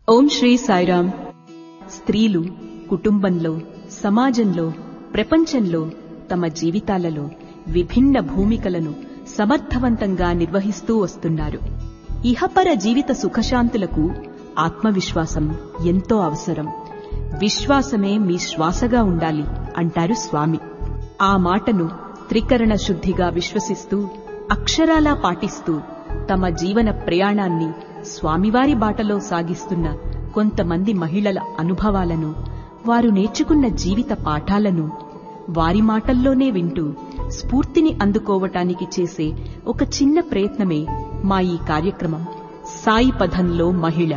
ఓం శ్రీ సాయిరామ్ స్త్రీలు కుటుంబంలో సమాజంలో ప్రపంచంలో తమ జీవితాలలో విభిన్న భూమికలను సమర్థవంతంగా నిర్వహిస్తూ వస్తున్నారు ఇహపర జీవిత సుఖశాంతులకు ఆత్మవిశ్వాసం ఎంతో అవసరం విశ్వాసమే మీ శ్వాసగా ఉండాలి అంటారు స్వామి ఆ మాటను త్రికరణ శుద్ధిగా విశ్వసిస్తూ అక్షరాలా పాటిస్తూ తమ జీవన ప్రయాణాన్ని స్వామివారి బాటలో సాగిస్తున్న కొంతమంది మహిళల అనుభవాలను వారు నేర్చుకున్న జీవిత పాఠాలను వారి మాటల్లోనే వింటూ స్ఫూర్తిని అందుకోవటానికి చేసే ఒక చిన్న ప్రయత్నమే మా ఈ కార్యక్రమం సాయి పథంలో మహిళ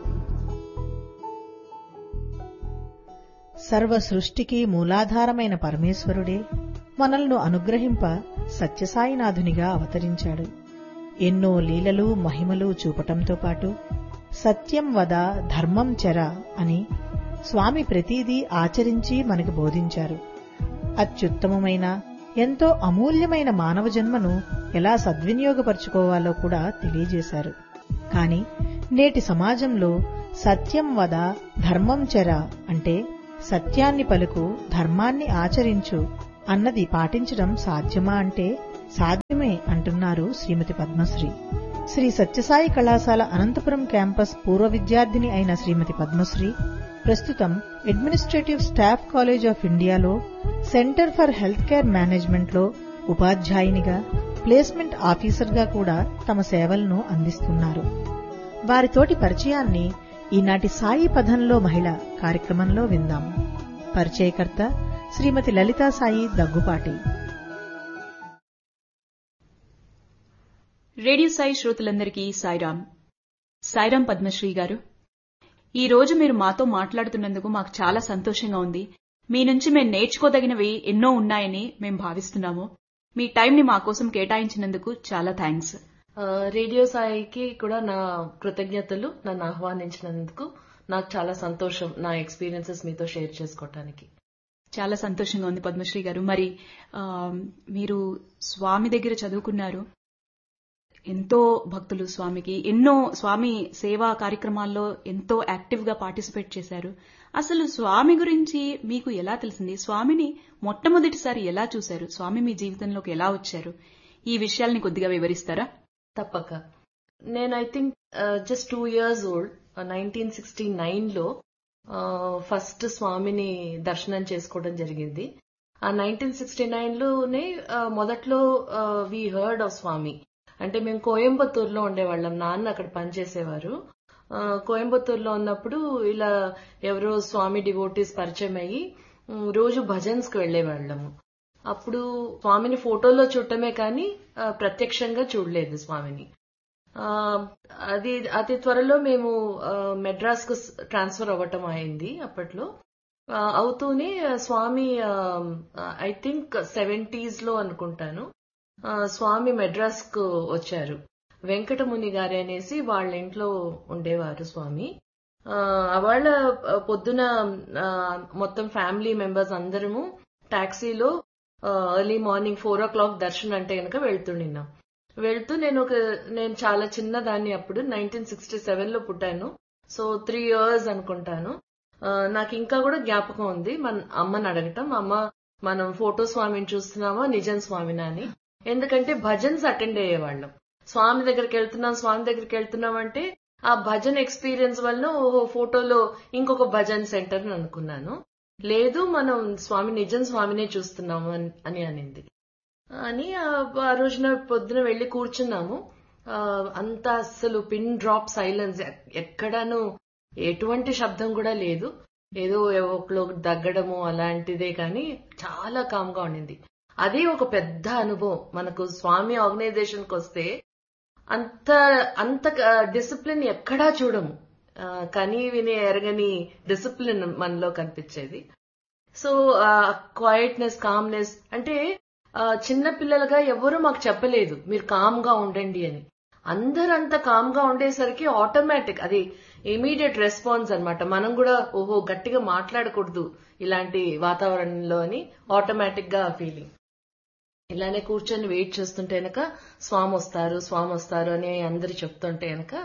సర్వ సృష్టికి మూలాధారమైన పరమేశ్వరుడే మనల్ని అనుగ్రహింప సత్యసాయినాథునిగా అవతరించాడు ఎన్నో లీలలు మహిమలు చూపటంతో పాటు సత్యం వద ధర్మం చెర అని స్వామి ప్రతీదీ ఆచరించి మనకు బోధించారు అత్యుత్తమమైన ఎంతో అమూల్యమైన మానవ జన్మను ఎలా సద్వినియోగపరుచుకోవాలో కూడా తెలియజేశారు కాని నేటి సమాజంలో సత్యం వద ధర్మం చెర అంటే సత్యాన్ని పలుకు ధర్మాన్ని ఆచరించు అన్నది పాటించడం సాధ్యమా అంటే సాధ్యమే అంటున్నారు శ్రీమతి పద్మశ్రీ శ్రీ సత్యసాయి కళాశాల అనంతపురం క్యాంపస్ పూర్వ విద్యార్థిని అయిన శ్రీమతి పద్మశ్రీ ప్రస్తుతం అడ్మినిస్ట్రేటివ్ స్టాఫ్ కాలేజ్ ఆఫ్ ఇండియాలో సెంటర్ ఫర్ హెల్త్ కేర్ మేనేజ్మెంట్లో ఉపాధ్యాయునిగా ప్లేస్మెంట్ ఆఫీసర్గా కూడా తమ సేవలను అందిస్తున్నారు వారితోటి పరిచయాన్ని ఈనాటి సాయి పథంలో మహిళ కార్యక్రమంలో విందాం పరిచయకర్త శ్రీమతి లలితా సాయి దగ్గుపాటి రేడియో సాయి శ్రోతలందరికీ సాయిరామ్ సాయిరామ్ పద్మశ్రీ గారు ఈ రోజు మీరు మాతో మాట్లాడుతున్నందుకు మాకు చాలా సంతోషంగా ఉంది మీ నుంచి మేము నేర్చుకోదగినవి ఎన్నో ఉన్నాయని మేము భావిస్తున్నాము మీ టైంని మా కోసం కేటాయించినందుకు చాలా థ్యాంక్స్ ఆ, రేడియో సాయికి కూడా నా కృతజ్ఞతలు నన్ను ఆహ్వానించినందుకు నాకు చాలా సంతోషం నా ఎక్స్పీరియన్సెస్ మీతో షేర్ చేసుకోవటానికి చాలా సంతోషంగా ఉంది పద్మశ్రీ గారు మరి ఆ, మీరు స్వామి దగ్గర చదువుకున్నారు ఎంతో భక్తులు స్వామికి ఎన్నో స్వామి సేవా కార్యక్రమాల్లో ఎంతో యాక్టివ్ గా పార్టిసిపేట్ చేశారు అసలు స్వామి గురించి మీకు ఎలా తెలిసింది స్వామిని మొట్టమొదటిసారి ఎలా చూశారు స్వామి మీ జీవితంలోకి ఎలా వచ్చారు ఈ విషయాల్ని కొద్దిగా వివరిస్తారా తప్పక నేను I think just two years old nineteen sixty nine లో ఫస్ట్ స్వామిని దర్శనం చేసుకోవడం జరిగింది ఆ నైన్టీన్ సిక్స్టీ నైన్ లోనే ఆ, మొదట్లో వి హర్డ్ ఆఫ్ స్వామి అంటే మేము కోయంబత్తూరులో ఉండేవాళ్ళం నాన్న అక్కడ పనిచేసేవారు ఆ, కోయంబత్తూరులో ఉన్నప్పుడు ఇలా ఎవరో స్వామి డివోటీస్ పరిచయం అయ్యి ఉమ్, రోజు భజన్స్ కి వెళ్లేవాళ్ళము అప్పుడు స్వామిని ఫోటోలో చూడటమే కానీ ఆ, ప్రత్యక్షంగా చూడలేదు స్వామిని ఆ, అది అతి త్వరలో మేము మెడ్రాస్ కు ట్రాన్స్ఫర్ అవ్వటం అయింది అప్పట్లో ఆ, అవుతూనే ఆ, స్వామి ఐ థింక్ సెవెంటీస్ లో అనుకుంటాను ఆ, స్వామి మెడ్రాస్ కు వచ్చారు వెంకటముని గారి అనేసి వాళ్ళ ఇంట్లో ఉండేవారు స్వామి ఆ, వాళ్ళ ఆ, పొద్దున ఆ, మొత్తం ఫ్యామిలీ మెంబర్స్ అందరము టాక్సీలో early morning four o'clock దర్శనం అంటే కనుక వెళ్తుండిన్నాం వెళ్తూ నేను ఒక నేను చాలా చిన్నదాన్ని అప్పుడు నైన్టీన్ సిక్స్టీ సెవెన్ లో పుట్టాను సో త్రీ ఇయర్స్ అనుకుంటాను ఆ, నాకు ఇంకా కూడా జ్ఞాపకం ఉంది మన అమ్మని అడగటం అమ్మ మనం ఫోటో స్వామిని చూస్తున్నామా నిజం స్వామినా అని ఎందుకంటే భజన్స్ అటెండ్ అయ్యేవాళ్ళం స్వామి దగ్గరికి వెళ్తున్నాం స్వామి దగ్గరికి వెళ్తున్నాం అంటే ఆ భజన్ ఎక్స్పీరియన్స్ వల్ల ఓహో ఫోటోలో ఇంకొక భజన్ సెంటర్ అని అనుకున్నాను లేదు మనం స్వామి నిజం స్వామినే చూస్తున్నాము అని- అని అనింది అని ఆ ఆ రోజున పొద్దున వెళ్లి కూర్చున్నాము ఆ, అంతా అస్సలు పిన్ డ్రాప్ సైలెన్స్ ఎక్కడాను ఎటువంటి శబ్దం కూడా లేదు ఏదో ఒకళ్ళు దగ్గడము అలాంటిదే కానీ చాలా కామ్గా ఉండింది అది ఒక పెద్ద అనుభవం మనకు స్వామి ఆర్గనైజేషన్ కి వస్తే అంత అంత డిసిప్లిన్ ఎక్కడా చూడము ఆ, కని విని ఎరగని డిసిప్లిన్ మనలో కనిపించేది సో క్వైట్నెస్ కామ్నెస్ అంటే ఆ, చిన్న పిల్లలుగా ఎవరు మాకు చెప్పలేదు మీరు కామ్ గా ఉండండి అని అందరూ అంత కామ్ గా ఉండేసరికి ఆటోమేటిక్ అది ఇమీడియట్ రెస్పాన్స్ అన్నమాట మనం కూడా ఓహో గట్టిగా మాట్లాడకూడదు ఇలాంటి వాతావరణంలో అని ఆటోమేటిక్ గా ఫీలింగ్ ఇలానే కూర్చొని వెయిట్ చేస్తుంటే గనక స్వామి వస్తారు స్వామి వస్తారు అని అందరు చెప్తుంటే గనక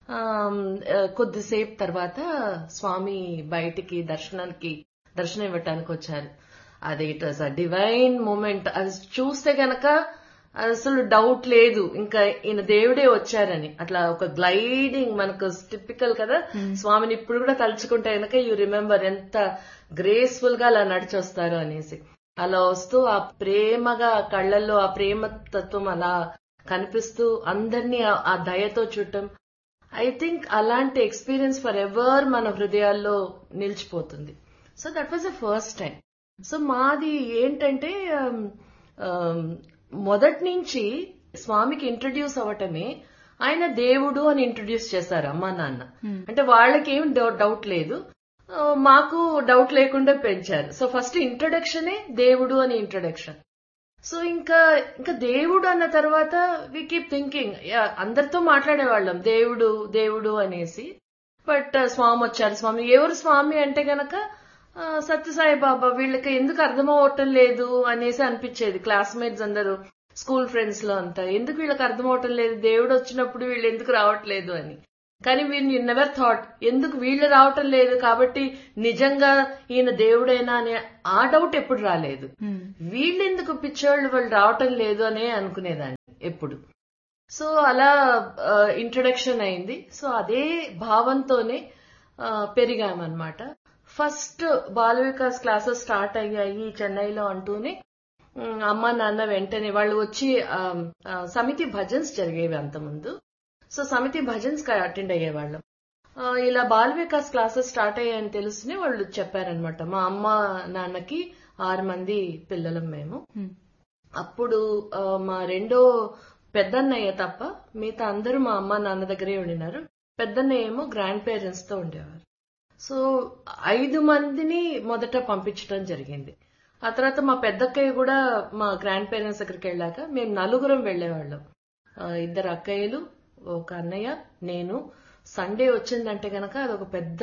ఆమ్, ఆ, కొద్దిసేపు తర్వాత స్వామి బయటికి దర్శనానికి దర్శనం ఇవ్వటానికి వచ్చారు అది it was a divine moment అది చూస్తే గనక అసలు డౌట్ లేదు ఇంకా ఈయన దేవుడే వచ్చారని అట్లా ఒక గ్లైడింగ్ మనకు టిపికల్ కదా స్వామిని ఇప్పుడు కూడా తలుచుకుంటే గనక యూ రిమెంబర్ ఎంత గ్రేస్ఫుల్ గా అలా నడిచొస్తారు అనేసి అలా వస్తూ ఆ ప్రేమగా ఆ కళ్ళల్లో ఆ ప్రేమ తత్వం అలా కనిపిస్తూ అందరినీ ఆ- ఆ దయతో చూడటం ఐ థింక్ అలాంటి ఎక్స్పీరియన్స్ ఫర్ ఎవర్ మన హృదయాల్లో నిలిచిపోతుంది so that was the first time so మాది ఏంటంటే um, um, మొదటి నుంచి స్వామికి ఇంట్రడ్యూస్ అవ్వటమే ఆయన దేవుడు అని ఇంట్రడ్యూస్ చేశారు అమ్మా నాన్న అంటే వాళ్ళకి ఏం డౌట్ లేదు ఆ, మాకు డౌట్ లేకుండా పెంచారు సో ఫస్ట్ ఇంట్రడక్షనే దేవుడు అని ఇంట్రడక్షన్ సో ఇంకా ఇంకా దేవుడు అన్న తర్వాత వి కీప్ థింకింగ్ అందరితో మాట్లాడేవాళ్ళం దేవుడు దేవుడు అనేసి బట్ స్వామి వచ్చారు స్వామి ఎవరు స్వామి అంటే గనక ఆ, సత్యసాయి బాబా వీళ్ళకి ఎందుకు అర్థం అవ్వటం లేదు అనేసి అనిపించేది క్లాస్మేట్స్ అందరూ స్కూల్ ఫ్రెండ్స్ లో అంతా ఎందుకు వీళ్ళకి అర్థం అవటం లేదు దేవుడు వచ్చినప్పుడు వీళ్ళు ఎందుకు రావట్లేదు అని కానీ వీళ్ళు నెవర్ థాట్ ఎందుకు వీళ్ళు రావటం లేదు కాబట్టి నిజంగా ఈయన దేవుడైనా అనే ఆ డౌట్ ఎప్పుడు రాలేదు వీళ్ళు ఎందుకు పిచ్చోళ్ళు వాళ్ళు రావటం లేదు అనే అనుకునేదాన్ని ఎప్పుడు సో అలా ఇంట్రొడక్షన్ అయింది సో అదే భావంతోనే ఆ, పెరిగామన్నమాట first Bal Vikas classes start అయ్యాయి చెన్నైలో అంటూనే ఉమ్, అమ్మ నాన్న వెంటనే వాళ్ళు వచ్చి ఆ, ఆ, సమితి భజన్స్ జరిగేవి అంతకుముందు సో సమితి భజన్స్ కి అటెండ్ అయ్యేవాళ్ళం ఆ, ఇలా బాల వికాస్ క్లాసెస్ స్టార్ట్ అయ్యాయని తెలుసునే వాళ్ళు చెప్పారనమాట మా అమ్మ నాన్నకి ఆరు మంది పిల్లలం మేము అప్పుడు ఆ, మా రెండో పెద్దన్నయ్య తప్ప మిగతా అందరూ మా అమ్మ నాన్న దగ్గరే ఉండినారు పెద్దన్నయ్య ఏమో గ్రాండ్ పేరెంట్స్ తో ఉండేవారు సో ఐదు మందిని మొదట పంపించడం జరిగింది ఆ తర్వాత మా పెద్దక్కయ్య కూడా మా గ్రాండ్ పేరెంట్స్ దగ్గరికి వెళ్ళాక మేము నలుగురం వెళ్లేవాళ్ళం ఆ, ఇద్దరు అక్కయ్యలు ఒక అన్నయ్య నేను సండే వచ్చిందంటే గనక అదొక పెద్ద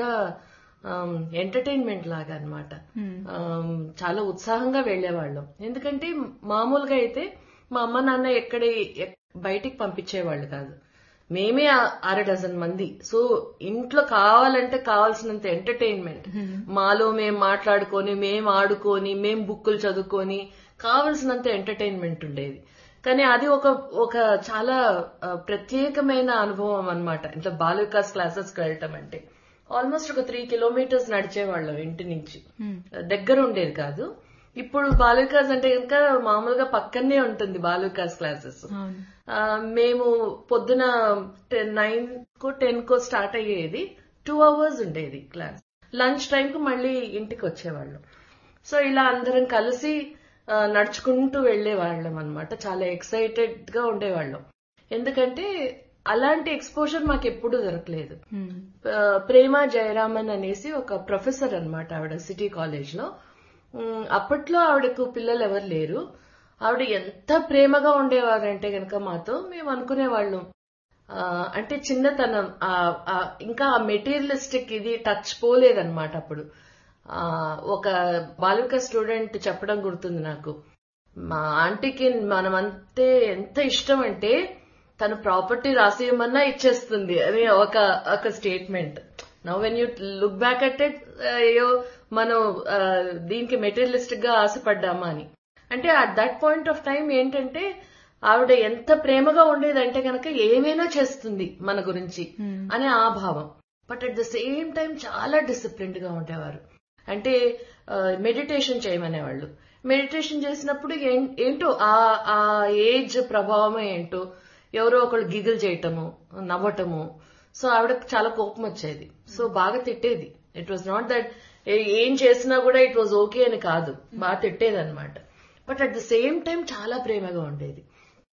ఎంటర్టైన్మెంట్ లాగా అన్నమాట ఆమ్, చాలా ఉత్సాహంగా వెళ్లేవాళ్ళం ఎందుకంటే మామూలుగా అయితే మా అమ్మ నాన్న ఎక్కడ ఎక్- బయటికి పంపించేవాళ్ళు కాదు మేమే ఆ- అర డజన్ మంది సో ఇంట్లో కావాలంటే కావాల్సినంత ఎంటర్టైన్మెంట్ మాలో మేము మాట్లాడుకొని మేము ఆడుకొని మేం బుక్కులు చదువుకొని కావలసినంత ఎంటర్టైన్మెంట్ ఉండేది కానీ అది ఒక ఒక చాలా ఆ, ప్రత్యేకమైన అనుభవం అన్నమాట ఇట్లా బాల వికాస్ క్లాసెస్ కి వెళ్ళటం అంటే ఆల్మోస్ట్ ఒక త్రీ కిలోమీటర్స్ నడిచేవాళ్ళం ఇంటి నుంచి దగ్గర ఉండేది కాదు ఇప్పుడు బాల వికాస్ అంటే ఇంకా మామూలుగా పక్కనే ఉంటుంది బాల వికాస్ క్లాసెస్ అవును ఆ, మేము పొద్దున నైన్ కో టెన్ కో స్టార్ట్ అయ్యేది టూ అవర్స్ ఉండేది క్లాస్ లంచ్ టైం కు మళ్ళీ ఇంటికి వచ్చేవాళ్ళం సో ఇలా అందరం కలిసి ఆ, నడుచుకుంటూ వెళ్లేవాళ్ళం అనమాట చాలా ఎక్సైటెడ్ గా ఉండేవాళ్ళం ఎందుకంటే అలాంటి ఎక్స్పోజర్ మాకు ఎప్పుడూ దొరకలేదు ఆ, ప్రేమ జయరామన్ అనేసి ఒక ప్రొఫెసర్ అన్నమాట ఆవిడ సిటీ కాలేజ్ లో ఉమ్, అప్పట్లో ఆవిడకు పిల్లలు ఎవరు లేరు ఆవిడ ఎంత ప్రేమగా ఉండేవారంటే గనక మాతో మేము అనుకునేవాళ్ళం ఆ, అంటే చిన్నతనం ఆ, ఆ, ఇంకా ఆ మెటీరియలిస్టిక్ ఇది టచ్ పోలేదన్నమాట అప్పుడు ఆ, ఒక బాలిక స్టూడెంట్ చెప్పడం గుర్తుంది నాకు మా ఆంటీకి మనమంతే ఎంత ఇష్టం అంటే తను ప్రాపర్టీ రాసేయమన్నా ఇచ్చేస్తుంది అని ఒక ఒక statement now when you look back at it అయ్యో మనం ఆ, దీనికి మెటీరియలిస్టిక్ గా ఆశపడ్డామా అని అంటే at that point of time ఏంటంటే ఆవిడ ఎంత ప్రేమగా ఉండేదంటే కనుక ఏమైనా చేస్తుంది మన గురించి అనే ఆ భావం but at the same time చాలా డిసిప్లిన్డ్ గా ఉండేవారు అంటే మెడిటేషన్ చేయమనేవాళ్ళు మెడిటేషన్ చేసినప్పుడు ఏం- ఏంటో ఆ ఆ ఏజ్ ప్రభావం ఏంటో ఎవరో ఒకళ్ళు గిగులు చేయటము నవ్వటము సో ఆవిడకి చాలా కోపం వచ్చేది సో బాగా తిట్టేది ఇట్ వాజ్ నాట్ దట్ ఏం చేసినా కూడా ఇట్ వాజ్ ఓకే అని కాదు బాగా తిట్టేది అనమాట but at the same time చాలా ప్రేమగా ఉండేది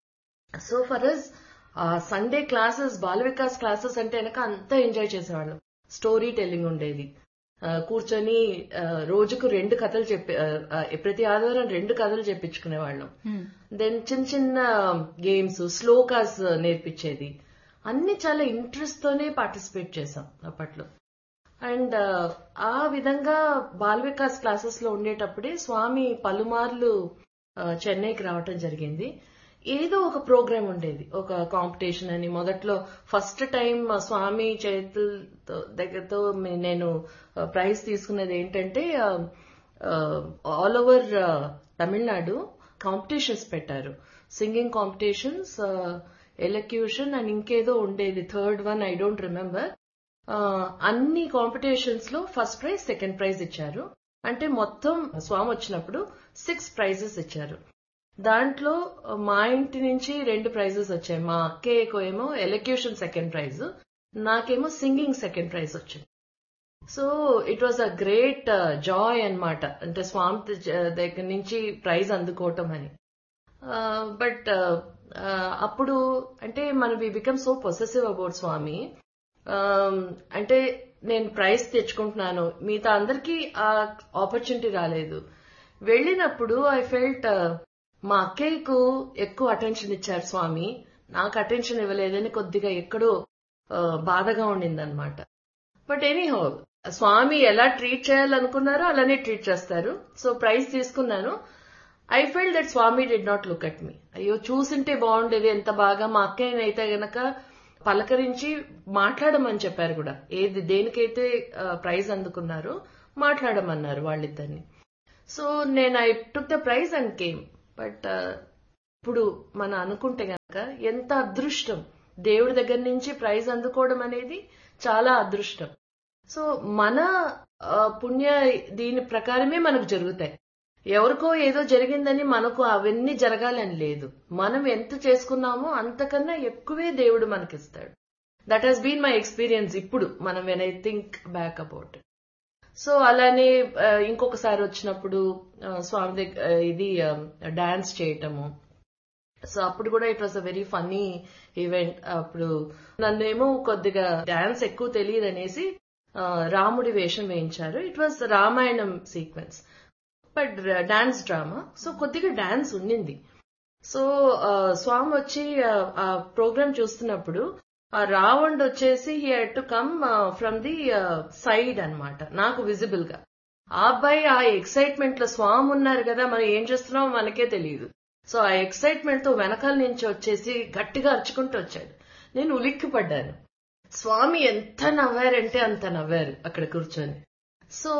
so for us Sunday classes Bal Vikas classes అంటే వెనక అంతా ఎంజాయ్ చేసేవాళ్ళం స్టోరీ టెల్లింగ్ ఉండేది ఆ, కూర్చొని ఆ, రోజుకు రెండు కథలు చెప్పి ఆ, ఆ, ప్రతి ఆదివారం రెండు కథలు చెప్పించుకునేవాళ్ళం దెన్ చిన్న చిన్న గేమ్స్ స్లోకాస్ నేర్పించేది అన్ని చాలా ఇంట్రెస్ట్ తోనే పార్టిసిపేట్ చేసాం అప్పట్లో అండ్ ఆ విధంగా బాల్ వికాస్ క్లాసెస్ లో ఉండేటప్పుడే స్వామి పలుమార్లు ఆ, చెన్నైకి రావటం జరిగింది ఏదో ఒక ప్రోగ్రామ్ ఉండేది ఒక కాంపిటీషన్ అని మొదట్లో ఫస్ట్ టైం స్వామి చేతులతో దగ్గరతో మే- నేను ప్రైజ్ తీసుకున్నది ఏంటంటే ఆల్ ఓవర్ తమిళనాడు కాంపిటీషన్స్ పెట్టారు సింగింగ్ కాంపిటీషన్స్ ఎలక్యూషన్ అండ్ ఇంకేదో ఉండేది third one I don't remember అన్ని కాంపిటీషన్స్ లో ఫస్ట్ ప్రైజ్ సెకండ్ ప్రైజ్ ఇచ్చారు అంటే మొత్తం స్వామి వచ్చినప్పుడు సిక్స్ ప్రైజెస్ ఇచ్చారు దాంట్లో మా ఇంటి నుంచి రెండు ప్రైజెస్ వచ్చాయి మా అక్కయ్యకు ఏమో ఎలక్యూషన్ సెకండ్ ప్రైజ్ నాకేమో సింగింగ్ సెకండ్ ప్రైజ్ వచ్చింది so it was a great joy అన్నమాట అంటే స్వామి ద- దగ్గర నుంచి ప్రైజ్ అందుకోవటం అని బట్ అప్పుడు అంటే మన we become so possessive about Swami Um, అంటే నేను ప్రైజ్ తెచ్చుకుంటున్నాను మిగతా అందరికీ ఆ ఆపర్చునిటీ రాలేదు వెళ్ళినప్పుడు ఐ ఫెల్ట్ మా అక్కయ్యకు ఎక్కువ అటెన్షన్ ఇచ్చారు స్వామి నాకు అటెన్షన్ ఇవ్వలేదని కొద్దిగా ఎక్కడో ఆ, బాధగా ఉండిందన్నమాట బట్ ఎనీహో స్వామి ఎలా ట్రీట్ చేయాలనుకున్నారో అలానే ట్రీట్ చేస్తారు సో ప్రైజ్ తీసుకున్నాను I felt that Swami did not look at me అయ్యో చూసింటే బాగుండేది ఎంత బాగా మా అక్కయ్యనైతే గనక పలకరించి మాట్లాడమని చెప్పారు కూడా ఏది దేనికైతే ప్రైజ్ అందుకున్నారో మాట్లాడమన్నారు వాళ్ళిద్దరిని సో నేను I took the prize and came but ఇప్పుడు మన అనుకుంటే గనక ఎంత అదృష్టం దేవుడి దగ్గర నుంచి ప్రైజ్ అందుకోవడం అనేది చాలా అదృష్టం సో మన ఆ, పుణ్య దీని ప్రకారమే మనకు జరుగుతాయి ఎవరికో ఏదో జరిగిందని మనకు అవన్నీ జరగాలని లేదు మనం ఎంత చేసుకున్నామో అంతకన్నా ఎక్కువే దేవుడు మనకిస్తాడు that has been my experience ఇప్పుడు మనం when I think back about it so అలానే ఆ, ఇంకొకసారి వచ్చినప్పుడు ఆ, స్వామి దగ్గర ఆ, ఇది డాన్స్ చేయటము సో అప్పుడు కూడా it was a very funny event అప్పుడు నన్నేమో కొద్దిగా డాన్స్ ఎక్కువ తెలియదు అనేసి ఆ, రాముడి వేషం వేయించారు it was Ramayanam sequence but dance drama so కొద్దిగా డాన్స్ ఉండింది సో ఆ, స్వామి వచ్చి ఆ, ఆ ప్రోగ్రామ్ చూస్తున్నప్పుడు ఆ రావణ్ వచ్చేసి he had to come from the side అన్నమాట నాకు విజిబుల్ గా ఆ అబ్బాయి ఆ ఎక్సైట్మెంట్ లో స్వామి ఉన్నారు కదా మనం ఏం చేస్తున్నామో మనకే తెలియదు సో ఆ ఎక్సైట్మెంట్ తో వెనకాల నుంచి వచ్చేసి గట్టిగా అరుచుకుంటూ వచ్చాడు నేను ఉలిక్కి పడ్డాను స్వామి ఎంత నవ్వారంటే అంత నవ్వారు అక్కడ కూర్చొని సో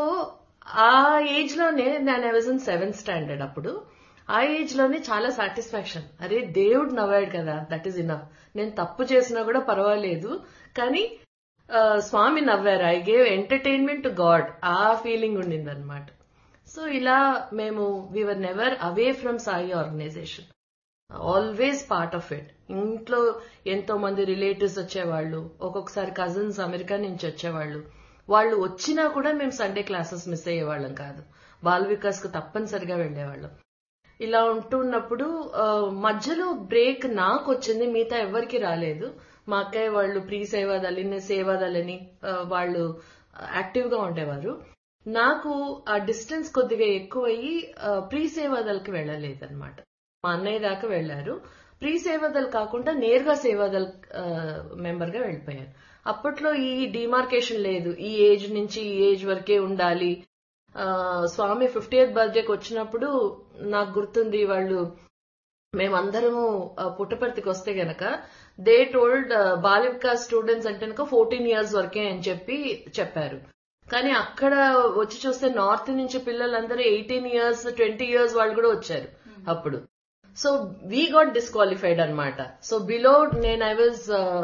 ఆ ఏజ్ లోనే నేను I was in seventh standard అప్పుడు ఆ ఏజ్ లోనే చాలా సాటిస్ఫాక్షన్ అరే దేవుడు నవ్వాడు కదా దట్ ఈస్ ఇనఫ్ నేను తప్పు చేసినా కూడా పర్వాలేదు కానీ ఆ, స్వామి నవ్వారు I gave entertainment to god ఆ ఫీలింగ్ ఉండింది అనమాట సో ఇలా మేము we're never away from Sai organisation always part of it ఇంట్లో ఎంతో మంది రిలేటివ్స్ వచ్చేవాళ్ళు ఒక్కొక్కసారి కజిన్స్ అమెరికా నుంచి వచ్చేవాళ్ళు వాళ్ళు వచ్చినా కూడా మేము సండే క్లాసెస్ మిస్ అయ్యేవాళ్ళం కాదు బాల వికాస్ కు తప్పనిసరిగా వెళ్లేవాళ్ళం ఇలా ఉంటున్నప్పుడు ఆ, మధ్యలో బ్రేక్ నాకు వచ్చింది మిగతా ఎవరికి రాలేదు మా అక్కయ్య వాళ్ళు ప్రీ సేవాదళిని సేవాదళిని ఆ, వాళ్ళు యాక్టివ్ గా ఉండేవారు నాకు ఆ డిస్టెన్స్ కొద్దిగా ఎక్కువయ్యి ఆ, ప్రీ సేవాదళకి వెళ్ళలేదన్నమాట మా అన్నయ్య దాకా వెళ్లారు ప్రీ సేవాదల్ కాకుండా నేరుగా సేవాదల్ మెంబర్ గా వెళ్ళిపోయాను అప్పట్లో ఈ డిమార్కేషన్ లేదు ఈ ఏజ్ నుంచి ఈ ఏజ్ వరకే ఉండాలి ఆ, స్వామి ఫిఫ్టీయత్ బర్త్డేకి వచ్చినప్పుడు నాకు గుర్తుంది వాళ్ళు మేమందరము ఆ, పుట్టపర్తికి వస్తే గనక దే టోల్డ్ బాలిక స్టూడెంట్స్ అంటే కనుక ఫోర్టీన్ ఇయర్స్ వరకే అని చెప్పి చెప్పారు కానీ అక్కడ వచ్చి చూస్తే నార్త్ నుంచి పిల్లలందరూ ఎయిటీన్ ఇయర్స్ ట్వంటీ ఇయర్స్ వాళ్ళు కూడా వచ్చారు అప్పుడు సో వీ గాట్ డిస్క్వాలిఫైడ్ అన్నమాట సో బిలో నేను I was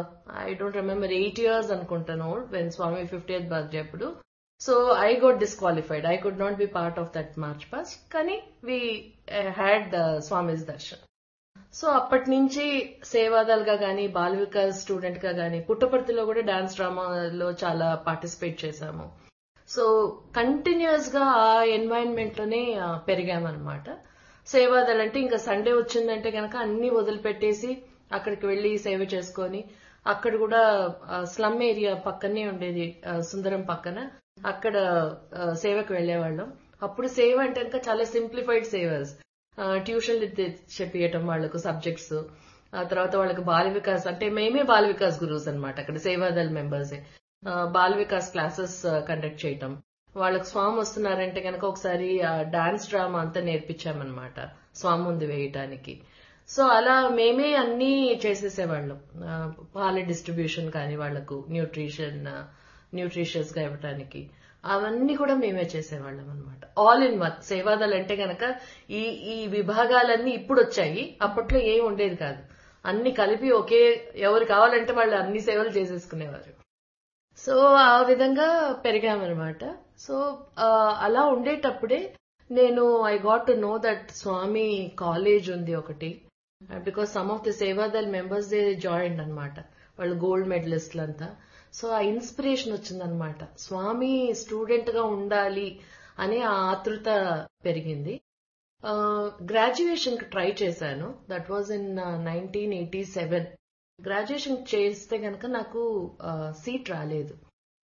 I don't remember eight years అనుకుంటాను వెన్ స్వామి ఫిఫ్టీయత్ బర్త్డే అప్పుడు so I got disqualified I could not be part of that march past కానీ we had Swami's darshan so అప్పటి నుంచి సేవాదాలుగా గానీ బాల Vikas student గా గానీ పుట్టపర్తిలో కూడా డాన్స్ డ్రామాలో చాలా పార్టిసిపేట్ చేశాము సో కంటిన్యూస్ గా ఆ ఎన్వైరన్మెంట్ లోనే ఆ, పెరిగామన్నమాట సేవాదల్ అంటే ఇంకా సండే వచ్చిందంటే కనుక అన్ని వదిలిపెట్టేసి అక్కడికి వెళ్లి సేవ చేసుకొని అక్కడ కూడా స్లమ్ ఏరియా పక్కనే ఉండేది ఆ, సుందరం పక్కన అక్కడ ఆ, సేవకు వెళ్లేవాళ్ళం అప్పుడు సేవ అంటే కనుక చాలా సింప్లిఫైడ్ సేవర్స్ ట్యూషన్లు చెప్పియటం వాళ్ళకు సబ్జెక్ట్స్ ఆ తర్వాత వాళ్ళకి బాల వికాస్ అంటే మేమే బాల వికాస్ గురువుస్ అనమాట అక్కడ సేవాదల్ మెంబర్సే బాల వికాస్ క్లాసెస్ కండక్ట్ చేయటం వాళ్ళకి స్వామి వస్తున్నారంటే కనుక ఒకసారి డాన్స్ డ్రామా అంతా నేర్పించామన్నమాట స్వామి ముందు వేయటానికి సో అలా మేమే అన్ని చేసేసేవాళ్ళం ఆ, పాల డిస్ట్రిబ్యూషన్ కానీ వాళ్లకు న్యూట్రిషన్ న్యూట్రిషియస్ గా ఇవ్వడానికి అవన్నీ కూడా మేమే చేసేవాళ్ళం అనమాట ఆల్ ఇన్ వన్ సేవాదాలు అంటే గనక ఈ ఈ విభాగాలన్నీ ఇప్పుడు వచ్చాయి అప్పట్లో ఏం ఉండేది కాదు అన్ని కలిపి ఒకే ఎవరు కావాలంటే వాళ్ళు అన్ని సేవలు చేసేసుకునేవారు సో ఆ విధంగా పెరిగామన్నమాట సో ఆ, అలా ఉండేటప్పుడే నేను I got to know that Swami college ఉంది ఒకటి because some of the Sevadal members they join అన్నమాట వాళ్ళు గోల్డ్ మెడలిస్టులు అంతా సో ఆ ఇన్స్పిరేషన్ వచ్చిందనమాట స్వామి స్టూడెంట్ గా ఉండాలి అనే ఆ ఆతృత పెరిగింది గ్రాడ్యుయేషన్ కి ట్రై చేశాను that was in nineteen eighty seven graduation చేస్తే గనక నాకు సీట్ రాలేదు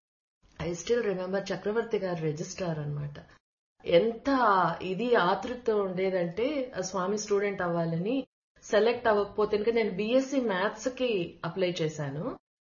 ఐ స్టిల్ రిమెంబర్ చక్రవర్తి గారు రిజిస్ట్రార్ అన్నమాట ఎంత ఇది ఆతృత ఉండేదంటే ఆ స్వామి స్టూడెంట్ అవ్వాలని సెలెక్ట్ అవ్వకపోతే కనుక నేను బీఎస్సీ మ్యాథ్స్ కి అప్లై చేశాను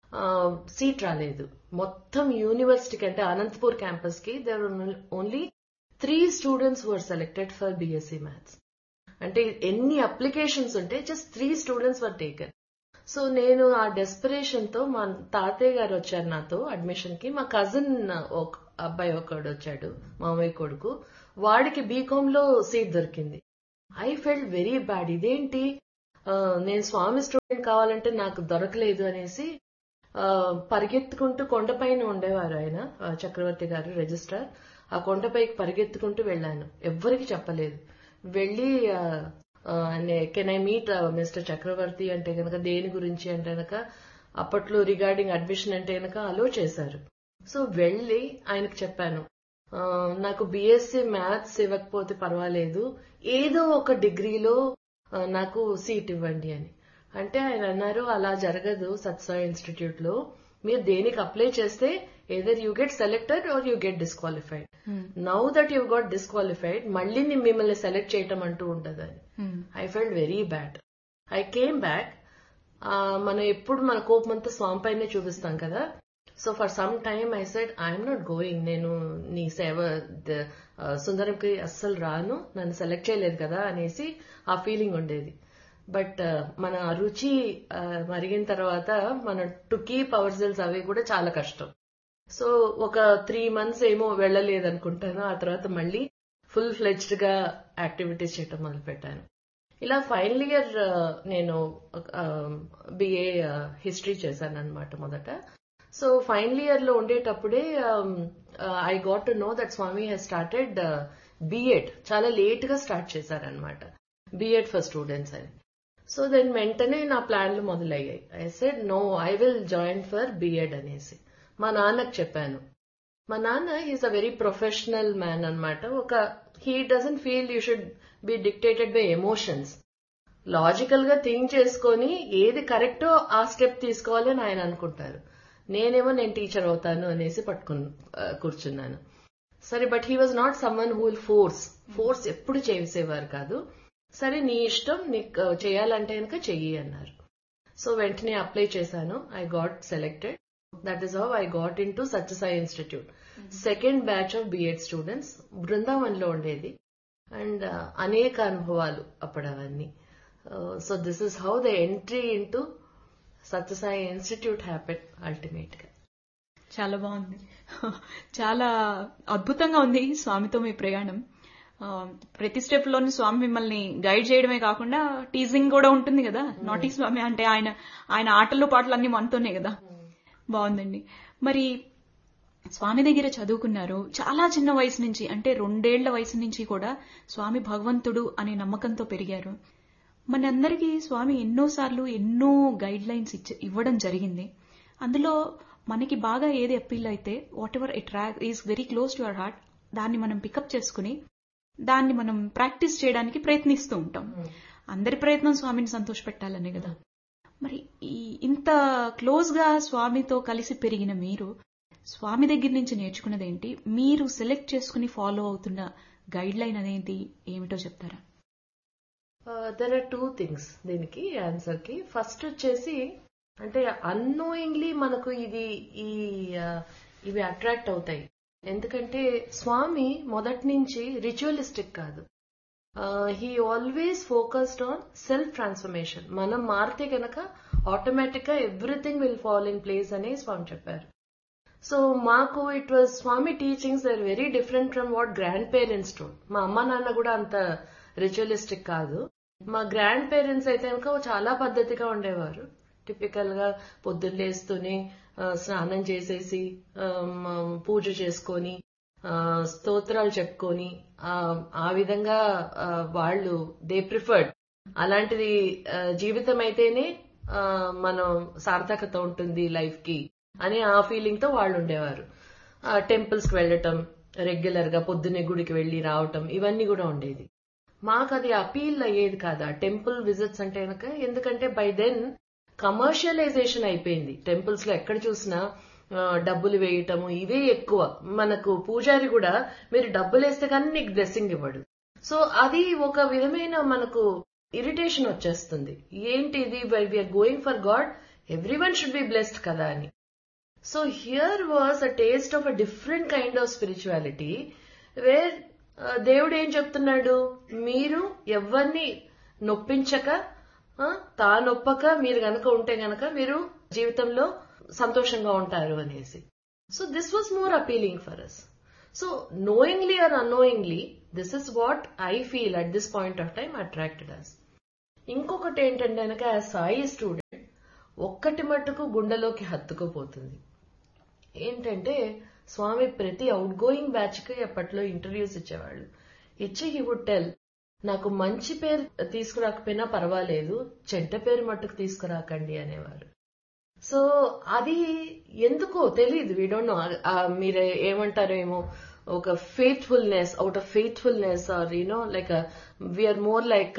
సీట్ రాలేదు మొత్తం యూనివర్సిటీకి అంటే అనంతపూర్ క్యాంపస్ కి there only three students were selected for BSc maths అంటే ఎన్ని అప్లికేషన్స్ ఉంటే just three students were taken so నేను ఆ డెస్పిరేషన్ తో మా తాతయ్య గారు వచ్చారు నాతో అడ్మిషన్ కి మా కజిన్ ఒక అబ్బాయి ఒకడు వచ్చాడు మామయ్య కొడుకు వాడికి బీకామ్ లో సీట్ దొరికింది ఐ ఫెల్ట్ వెరీ బ్యాడ్ ఇదేంటి ఆ, నేను స్వామి స్టూడెంట్ కావాలంటే నాకు దొరకలేదు అనేసి ఆ, పరిగెత్తుకుంటూ కొండపైన ఉండేవారు ఆయన ఆ, చక్రవర్తి గారు రిజిస్ట్రార్ ఆ కొండపైకి పరిగెత్తుకుంటూ వెళ్ళాను ఎవ్వరికి చెప్పలేదు వెళ్ళి can I meet mister Chakravarthi అంటే గనక దేని గురించి అంటే గనక అప్పట్లో రిగార్డింగ్ అడ్మిషన్ అంటే గనక అలో చేశారు సో వెళ్ళి ఆయనకు చెప్పాను ఆ, నాకు బీఎస్సీ మ్యాథ్స్ ఇవ్వకపోతే పర్వాలేదు ఏదో ఒక డిగ్రీలో ఆ, నాకు సీట్ ఇవ్వండి అని అంటే ఆయన అన్నారు అలా జరగదు సత్సాయి ఇన్స్టిట్యూట్ లో మీరు దేనికి అప్లై చేస్తే either you get selected or you get disqualified now that you got disqualified మళ్ళీ ని- మిమ్మల్ని సెలెక్ట్ చేయటం అంటూ ఉండదని I felt very bad I came back మనం ఎప్పుడు మన కోపం అంతా స్వామి పైనే చూపిస్తాం కదా so for some time I said I'm not going నేను నీ సేవ ద- ఆ, సుందరంకి అస్సలు రాను నన్ను సెలెక్ట్ చేయలేదు కదా అనేసి ఆ ఫీలింగ్ ఉండేది బట్ మన రుచి ఆ, మరిగిన తర్వాత మన టు కీప్ అవర్ సెల్స్ అవి కూడా చాలా కష్టం సో ఒక త్రీ మంత్స్ ఏమో వెళ్ళలేదు అనుకుంటాను ఆ తర్వాత మళ్ళీ ఫుల్ ఫ్లెజ్డ్ గా యాక్టివిటీస్ చేయటం మొదలు పెట్టాను ఇలా ఫైనల్ ఇయర్ నేను బిఏ హిస్టరీ చేశాను అనమాట మొదట సో ఫైనల్ ఇయర్ లో ఉండేటప్పుడే I got to know that Swami he's started BEd చాలా లేట్ గా స్టార్ట్ చేశారనమాట బిఎడ్ ఫర్ స్టూడెంట్స్ అని సో దెన్ వెంటనే నా ప్లాన్లు మొదలయ్యాయి I said no I will join for BEd అనేసి మా నాన్నకు చెప్పాను మా నాన్న is a very professional man అన్నమాట ఒక he doesn't feel you should be dictated by emotions logical గా థింక్ చేసుకొని ఏది కరెక్టో ఆ స్టెప్ తీసుకోవాలి అని ఆయన అనుకుంటారు నేనేమో నేను టీచర్ అవుతాను అనేసి పట్టుకుని ఆ, కూర్చున్నాను సరే but he was not someone who will force force ఎప్పుడు చేసేవారు కాదు సరే నీ ఇష్టం నీకు చేయాలంటే కనుక చెయ్యి అన్నారు సో వెంటనే అప్లై చేశాను I got selected that is how I got into Sathya Sai institute second batch of BEd students Brindavan లో ఉండేది అండ్ అనేక అనుభవాలు అప్పుడు అవన్నీ so this is how the entry into Sathya Sai institute happen ultimate గా చాలా బాగుంది చాలా అద్భుతంగా ఉంది స్వామితో మీ ప్రయాణం ఆ, ప్రతి స్టెప్ లోని స్వామి మిమ్మల్ని గైడ్ చేయడమే కాకుండా టీజింగ్ కూడా ఉంటుంది కదా నాటీ స్వామి అంటే ఆయన ఆయన ఆటలు పాటలు అన్ని మనతోనే కదా బాగుందండి మరి స్వామి దగ్గర చదువుకున్నారు చాలా చిన్న వయసు నుంచి అంటే రెండేళ్ల వయసు నుంచి కూడా స్వామి భగవంతుడు అనే నమ్మకంతో పెరిగారు మనందరికీ స్వామి ఎన్నోసార్లు ఎన్నో గైడ్ లైన్స్ ఇవ్వడం జరిగింది అందులో మనకి బాగా ఏది అప్పీల్ అయితే whatever it is very close to our heart దాన్ని మనం పికప్ చేసుకుని దాన్ని మనం ప్రాక్టీస్ చేయడానికి ప్రయత్నిస్తూ ఉంటాం అందరి ప్రయత్నం స్వామిని సంతోషపెట్టాలనే కదా మరి ఈ ఇంత క్లోజ్ గా స్వామితో కలిసి పెరిగిన మీరు స్వామి దగ్గర నుంచి నేర్చుకున్నది ఏంటి మీరు సెలెక్ట్ చేసుకుని ఫాలో అవుతున్న గైడ్ లైన్ అదేంటి ఏమిటో చెప్తారా దెర్ ఆర్ టూ థింగ్స్ దీనికి ఆన్సర్ కి ఫస్ట్ వచ్చేసి అంటే అన్నోయింగ్లీ మనకు ఇది ఈ ఆ, ఇవి అట్రాక్ట్ అవుతాయి ఎందుకంటే స్వామి మొదటి నుంచి రిచువలిస్టిక్ కాదు he always focused on self transformation మనం మారితే కనుక ఆటోమేటిక్ గా everything will fall in place అని స్వామి చెప్పారు సో మాకు it was Swami teachings are very different from what grand parents to మా అమ్మ నాన్న కూడా అంత రిచువలిస్టిక్ కాదు మా గ్రాండ్ పేరెంట్స్ అయితే కనుక చాలా పద్ధతిగా ఉండేవారు టిపికల్ గా పొద్దున్న లేస్తూనే ఆ, స్నానం చేసేసి ఆ, మ- పూజ చేసుకొని ఆ, స్తోత్రాలు చెప్పుకొని ఆ, ఆ విధంగా ఆ, వాళ్ళు దే ప్రిఫర్డ్ అలాంటిది ఆ, జీవితం అయితేనే ఆ, మనం సార్థకత ఉంటుంది లైఫ్ కి అని ఆ ఫీలింగ్ తో వాళ్ళు ఉండేవారు టెంపుల్స్ కి వెళ్ళటం రెగ్యులర్ గా పొద్దున్నే గుడికి వెళ్లి రావటం ఇవన్నీ కూడా ఉండేది మాకు అది అపీల్ అయ్యేది కాదు ఆ టెంపుల్ విజిట్స్ అంటే కనుక ఎందుకంటే బై దెన్ కమర్షియలైజేషన్ అయిపోయింది టెంపుల్స్ లో ఎక్కడ చూసినా ఆ, డబ్బులు వేయటము ఇవే ఎక్కువ మనకు పూజారి కూడా మీరు డబ్బులు వేస్తే కానీ నీకు బ్లెస్సింగ్ ఇవ్వడు సో అది ఒక విధమైన మనకు ఇరిటేషన్ వచ్చేస్తుంది ఏంటి ఇది we're going for god every one should be blessed కదా అని so here was a taste of a different kind of spirituality where దేవుడు ఏం చెప్తున్నాడు మీరు ఎవరిని నొప్పించక ఆ, తా నొప్పక మీరు గనక ఉంటే గనక మీరు జీవితంలో సంతోషంగా ఉంటారు అనేసి so this was more appealing for us so knowingly or annoyingly this is what I feel at this point of time attracted us ఇంకొకటి ఏంటంటే కనుక ఆ సాయి స్టూడెంట్ ఒక్కటి మట్టుకు గుండెలోకి హత్తుకుపోతుంది ఏంటంటే స్వామి ప్రతి అవుట్ గోయింగ్ బ్యాచ్ కి అప్పట్లో ఇంటర్వ్యూస్ ఇచ్చేవాళ్ళు ఇచ్చి హీ వుడ్ టెల్ నాకు మంచి పేరు తీసుకురాకపోయినా పర్వాలేదు చెడ్డ పేరు మట్టుకు తీసుకురాకండి అనేవారు సో అది ఎందుకో తెలియదు వీ డోంట్ నో మీరు ఏమంటారేమో ఒక faithfulness out of faithfulness or you know like we're more like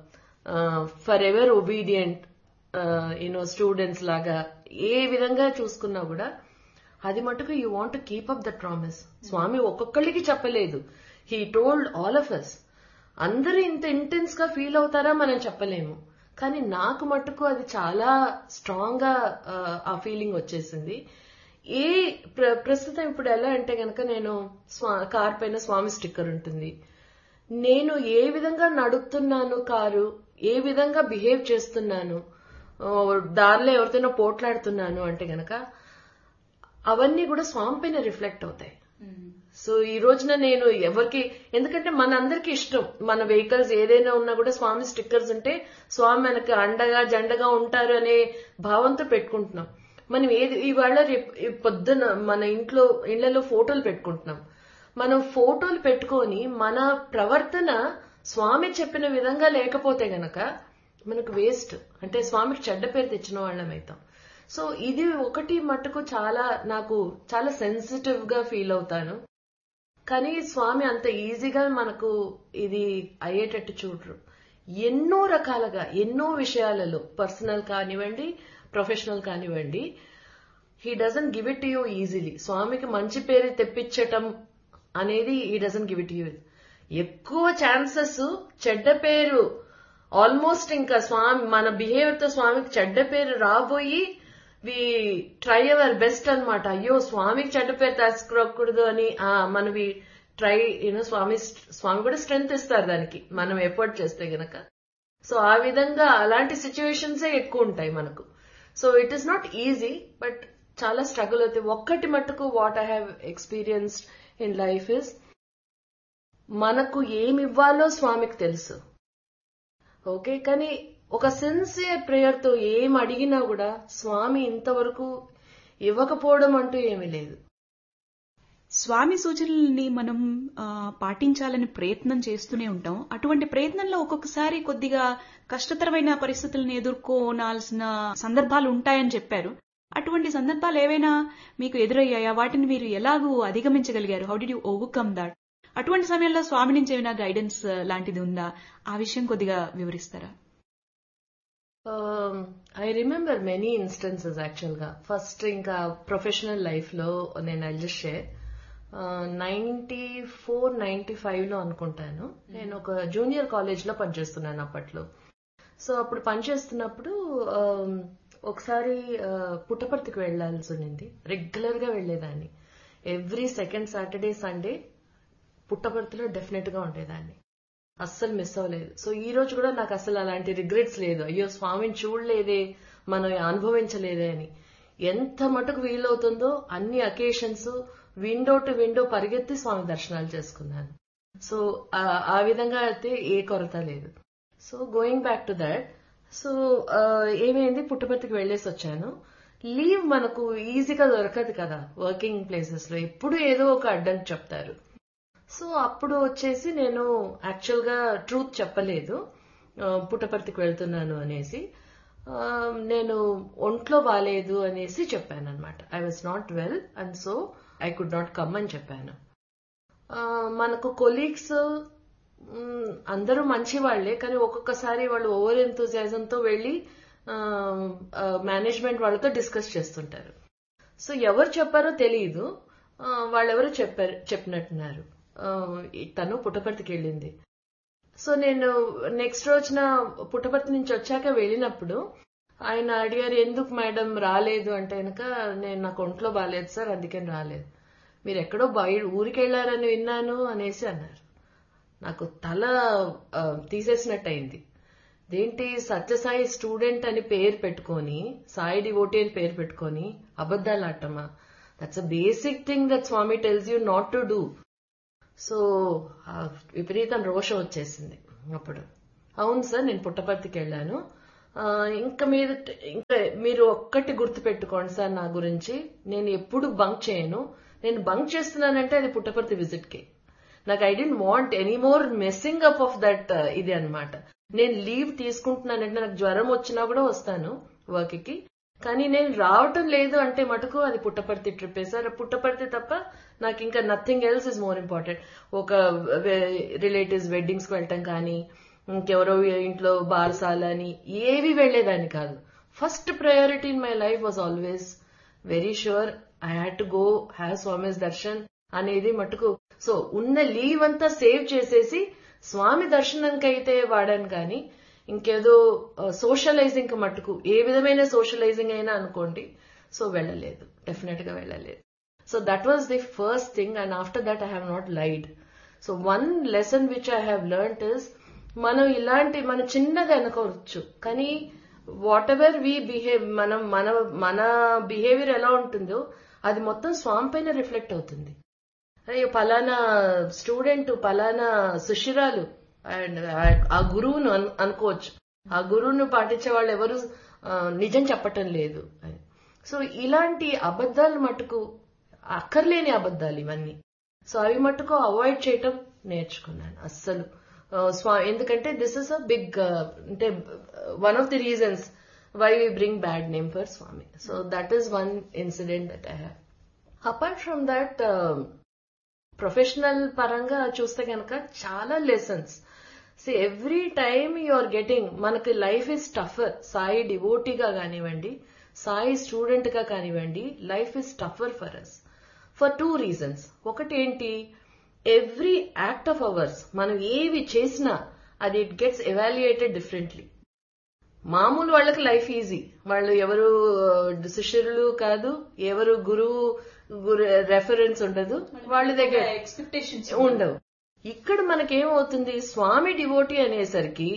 forever obedient you know students లాగా ఏ విధంగా చూసుకున్నా కూడా అది మటుకు you want keep up that promise Swami ఒక్కొక్కళ్ళకి చెప్పలేదు he told all of us అందరూ ఇంత ఇంటెన్స్ గా ఫీల్ అవుతారా మనం చెప్పలేము కానీ నాకు మట్టుకు అది చాలా స్ట్రాంగ్ గా ఆ, ఆ ఫీలింగ్ వచ్చేసింది ఏ ప్ర- ప్రస్తుతం ఇప్పుడు ఎలా అంటే గనక నేను స్వా- కార్ పైన స్వామి స్టిక్కర్ ఉంటుంది నేను ఏ విధంగా నడుపుతున్నాను కారు ఏ విధంగా బిహేవ్ చేస్తున్నాను ఆ, దారిలో ఎవరితోనో పోట్లాడుతున్నాను అంటే గనక అవన్నీ కూడా స్వామి పైన రిఫ్లెక్ట్ అవుతాయి సో ఈ రోజున నేను ఎవరికి ఎందుకంటే మనందరికి ఇష్టం మన వెహికల్స్ ఏదైనా ఉన్నా కూడా స్వామి స్టిక్కర్స్ ఉంటే స్వామి మనకి అండగా జెండగా ఉంటారు అనే భావంతో పెట్టుకుంటున్నాం మనం ఏది ఇవాళ రేపు ఈ పొద్దున మన ఇంట్లో ఇళ్లలో ఫోటోలు పెట్టుకుంటున్నాం మనం ఫోటోలు పెట్టుకొని మన ప్రవర్తన స్వామి చెప్పిన విధంగా లేకపోతే గనక మనకు వేస్ట్ అంటే స్వామికి చెడ్డ పేరు తెచ్చిన వాళ్ళం అవుతాం సో ఇది ఒకటి మట్టుకు చాలా నాకు చాలా సెన్సిటివ్ గా ఫీల్ అవుతాను కానీ స్వామి అంత ఈజీగా మనకు ఇది అయ్యేటట్టు చూడరు ఎన్నో రకాలుగా ఎన్నో విషయాలలో పర్సనల్ కానివ్వండి ప్రొఫెషనల్ కానివ్వండి he doesn't give it you easily స్వామికి మంచి పేరు తెప్పించటం అనేది ఈ డజన్ గివ్ ఇట్ యూ ఎక్కువ ఛాన్సెస్ చెడ్డ పేరు ఆల్మోస్ట్ ఇంకా స్వామి మన బిహేవియర్ తో స్వామికి చెడ్డ పేరు రాబోయి వి ట్రై అవర్ బెస్ట్ అన్నమాట అయ్యో స్వామికి చెడ్డ పేరు తీసుకురాకూడదు అని ఆ, మనం వి ట్రై యూనో స్వామి స్వామి కూడా స్ట్రెంగ్త్ ఇస్తారు దానికి మనం ఎఫర్ట్ చేస్తే గనక సో ఆ విధంగా అలాంటి సిచ్యువేషన్సే ఎక్కువ ఉంటాయి మనకు so it is not easy but చాలా స్ట్రగుల్ అవుతాయి ఒక్కటి మట్టుకు what I have experienced in life is మనకు ఏమి ఇవ్వాలో స్వామికి తెలుసు ఓకే కానీ ఒక సిన్సియర్ ప్రేయర్ తో ఏం అడిగినా కూడా స్వామి ఇంతవరకు ఇవ్వకపోవడం అంటూ ఏమీ లేదు స్వామి సూచనల్ని మనం ఆ, పాటించాలని ప్రయత్నం చేస్తూనే ఉంటాం అటువంటి ప్రయత్నంలో ఒక్కొక్కసారి కొద్దిగా కష్టతరమైన పరిస్థితులను ఎదుర్కోనాల్సిన సందర్భాలు ఉంటాయని చెప్పారు అటువంటి సందర్భాలు ఏవైనా మీకు ఎదురయ్యాయా వాటిని మీరు ఎలాగూ అధిగమించగలిగారు how do you overcome that అటువంటి సమయంలో స్వామి నుంచి ఏమైనా గైడెన్స్ లాంటిది ఉందా ఆ విషయం కొద్దిగా వివరిస్తారా I remember many instances actual గా ఫస్ట్ ఇంకా ప్రొఫెషనల్ లైఫ్ లో నేను I just share ninety four ninety five లో అనుకుంటాను నేను ఒక జూనియర్ కాలేజ్ లో పనిచేస్తున్నాను అప్పట్లో సో అప్పుడు పనిచేస్తున్నప్పుడు um, ఒకసారి uh, పుట్టపర్తికి వెళ్లాల్సి ఉండింది రెగ్యులర్ గా వెళ్లేదాన్ని ఎవ్రీ సెకండ్ సాటర్డే సండే పుట్టపర్తిలో డెఫినెట్ గా ఉండేదాన్ని అస్సలు మిస్ అవ్వలేదు సో ఈ రోజు కూడా నాకు అసలు అలాంటి రిగ్రెట్స్ లేదు అయ్యో స్వామిని చూడలేదే మనం అనుభవించలేదే అని ఎంత మటుకు వీలవుతుందో అన్ని అకేషన్స్ విండో టు విండో పరిగెత్తి స్వామి దర్శనాలు చేసుకున్నాను సో ఆ విధంగా అయితే ఏ కొరత లేదు so going back to that so ఏమైంది పుట్టపర్తికి వెళ్లేసి వచ్చాను లీవ్ మనకు ఈజీగా దొరకదు కదా వర్కింగ్ ప్లేసెస్ లో ఎప్పుడు ఏదో ఒక అడ్డం చెప్తారు సో అప్పుడు వచ్చేసి నేను యాక్చువల్ గా ట్రూత్ చెప్పలేదు పుట్టపర్తికి వెళ్తున్నాను అనేసి నేను ఒంట్లో బాగాలేదు అనేసి చెప్పాను అనమాట I was not well and so I could not come అని చెప్పాను మనకు కొలీగ్స్ అందరూ మంచి వాళ్లే కానీ ఒక్కొక్కసారి వాళ్ళు ఓవర్ ఎంతూజియాజంతో వెళ్లి మేనేజ్మెంట్ వాళ్ళతో డిస్కస్ చేస్తుంటారు సో ఎవరు చెప్పారో తెలియదు వాళ్ళెవరు చెప్పారు చెప్పినట్టున్నారు తను పుట్టపర్తికి వెళ్ళింది సో నేను నెక్స్ట్ రోజున పుట్టపర్తి నుంచి వచ్చాక వెళ్ళినప్పుడు ఆయన అడిగారు ఎందుకు మేడం రాలేదు అంటే కనుక నేను నాకు ఒంట్లో బాగాలేదు సార్ అందుకని రాలేదు మీరు ఎక్కడో బయట ఊరికి వెళ్లారని విన్నాను అనేసి అన్నారు నాకు తల తీసేసినట్టు అయింది దేంటి సత్యసాయి స్టూడెంట్ అని పేరు పెట్టుకొని సాయి డివోటీ అని పేరు పెట్టుకొని అబద్దాలు ఆడటమా that's a basic thing that Swami tells you not to do so విపరీతం రోషం వచ్చేసింది అప్పుడు అవును సార్ నేను పుట్టపర్తికి వెళ్ళాను ఇంకా మీరు ఇంకా మీరు ఒక్కటి గుర్తు పెట్టుకోండి సార్ నా గురించి నేను ఎప్పుడు బంక్ చేయను నేను బంక్ చేస్తున్నానంటే అది పుట్టపర్తి విజిట్ కి నాకు I didn't want any more messing up of that ఇది అనమాట నేను లీవ్ తీసుకుంటున్నానంటే నాకు జ్వరం వచ్చినా కూడా వస్తాను వర్క్ కి కానీ నేను రావటం లేదు అంటే మటుకు అది పుట్టపర్తి ట్రిప్ సార్ పుట్టపర్తి తప్ప నాకు ఇంకా nothing else is more important ఒక రిలేటివ్స్ వెడ్డింగ్స్ కి వెళ్ళటం కానీ ఇంకెవరో ఇంట్లో బారసాల అని ఏవి వెళ్లేదాన్ని కాదు first priority in my life was always very sure I had to go have Swami's darshan అనేది మటుకు సో ఉన్న లీవ్ అంతా సేవ్ చేసేసి స్వామి దర్శనంకి అయితే వాడాను కానీ ఇంకేదో సోషలైజింగ్ మట్టుకు ఏ విధమైన సోషలైజింగ్ అయినా అనుకోండి సో వెళ్ళలేదు డెఫినెట్ గా వెళ్ళలేదు so that was the first thing and after that I have not lied so one lesson which I have learn is మనం ఇలాంటి మన చిన్నది అనుకోవచ్చు కానీ వాట్ ఎవర్ వి బిహేవ్ మనం మన మన బిహేవియర్ ఎలా ఉంటుందో అది మొత్తం స్వామి పైన రిఫ్లెక్ట్ అవుతుంది అయ్యో పలానా స్టూడెంట్ పలానా సుశిరాలు అండ్ ఆ గురువును అనుకోవచ్చు ఆ గురువును పాటించే వాళ్ళు ఎవరు నిజం చెప్పటం లేదు సో ఇలాంటి అబద్దాలు మటుకు అక్కర్లేని అబద్దాలు ఇవన్నీ సో అవి మటుకు అవాయిడ్ చేయటం నేర్చుకున్నాను అస్సలు స్వా ఎందుకంటే దిస్ ఇస్ అ బిగ్ అంటే one of the reasons why we bring bad name for Swami so that is one incident that I have apart from that professional పరంగా చూస్తే కనుక చాలా lessons see every time you are getting మనకి life is tougher Sai డివోటీగా కానివ్వండి Sai student గా కానివ్వండి life is tougher for us for two reasons ఒకటి ఏంటి ఎవ్రీ యాక్ట్ ఆఫ్ అవర్స్ మనం ఏవి చేసినా అది ఇట్ గెట్స్ ఎవాల్యుయేటెడ్ డిఫరెంట్లీ మామూలు వాళ్ళకి లైఫ్ ఈజీ వాళ్ళు ఎవరు శిష్యులు కాదు ఎవరు గురువు రెఫరెన్స్ ఉండదు వాళ్ళ దగ్గర ఎక్స్పెక్టేషన్స్ ఉండవు ఇక్కడ మనకేమవుతుంది స్వామి డివోటీ అనేసరికి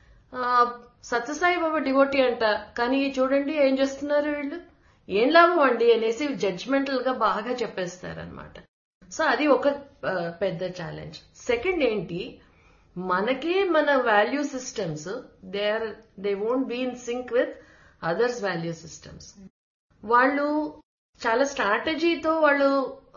సత్యసాయి బాబా డివోటీ అంట కానీ చూడండి ఏం చేస్తున్నారు వీళ్ళు ఏం లాభం అండి అనేసి జడ్జ్మెంటల్ గా బాగా చెప్పేస్తారనమాట సో అది ఒక పెద్ద ఛాలెంజ్ సెకండ్ ఏంటి మనకే మన value systems they are they won't be in sync with others value systems వాళ్ళు చాలా స్ట్రాటజీతో వాళ్ళు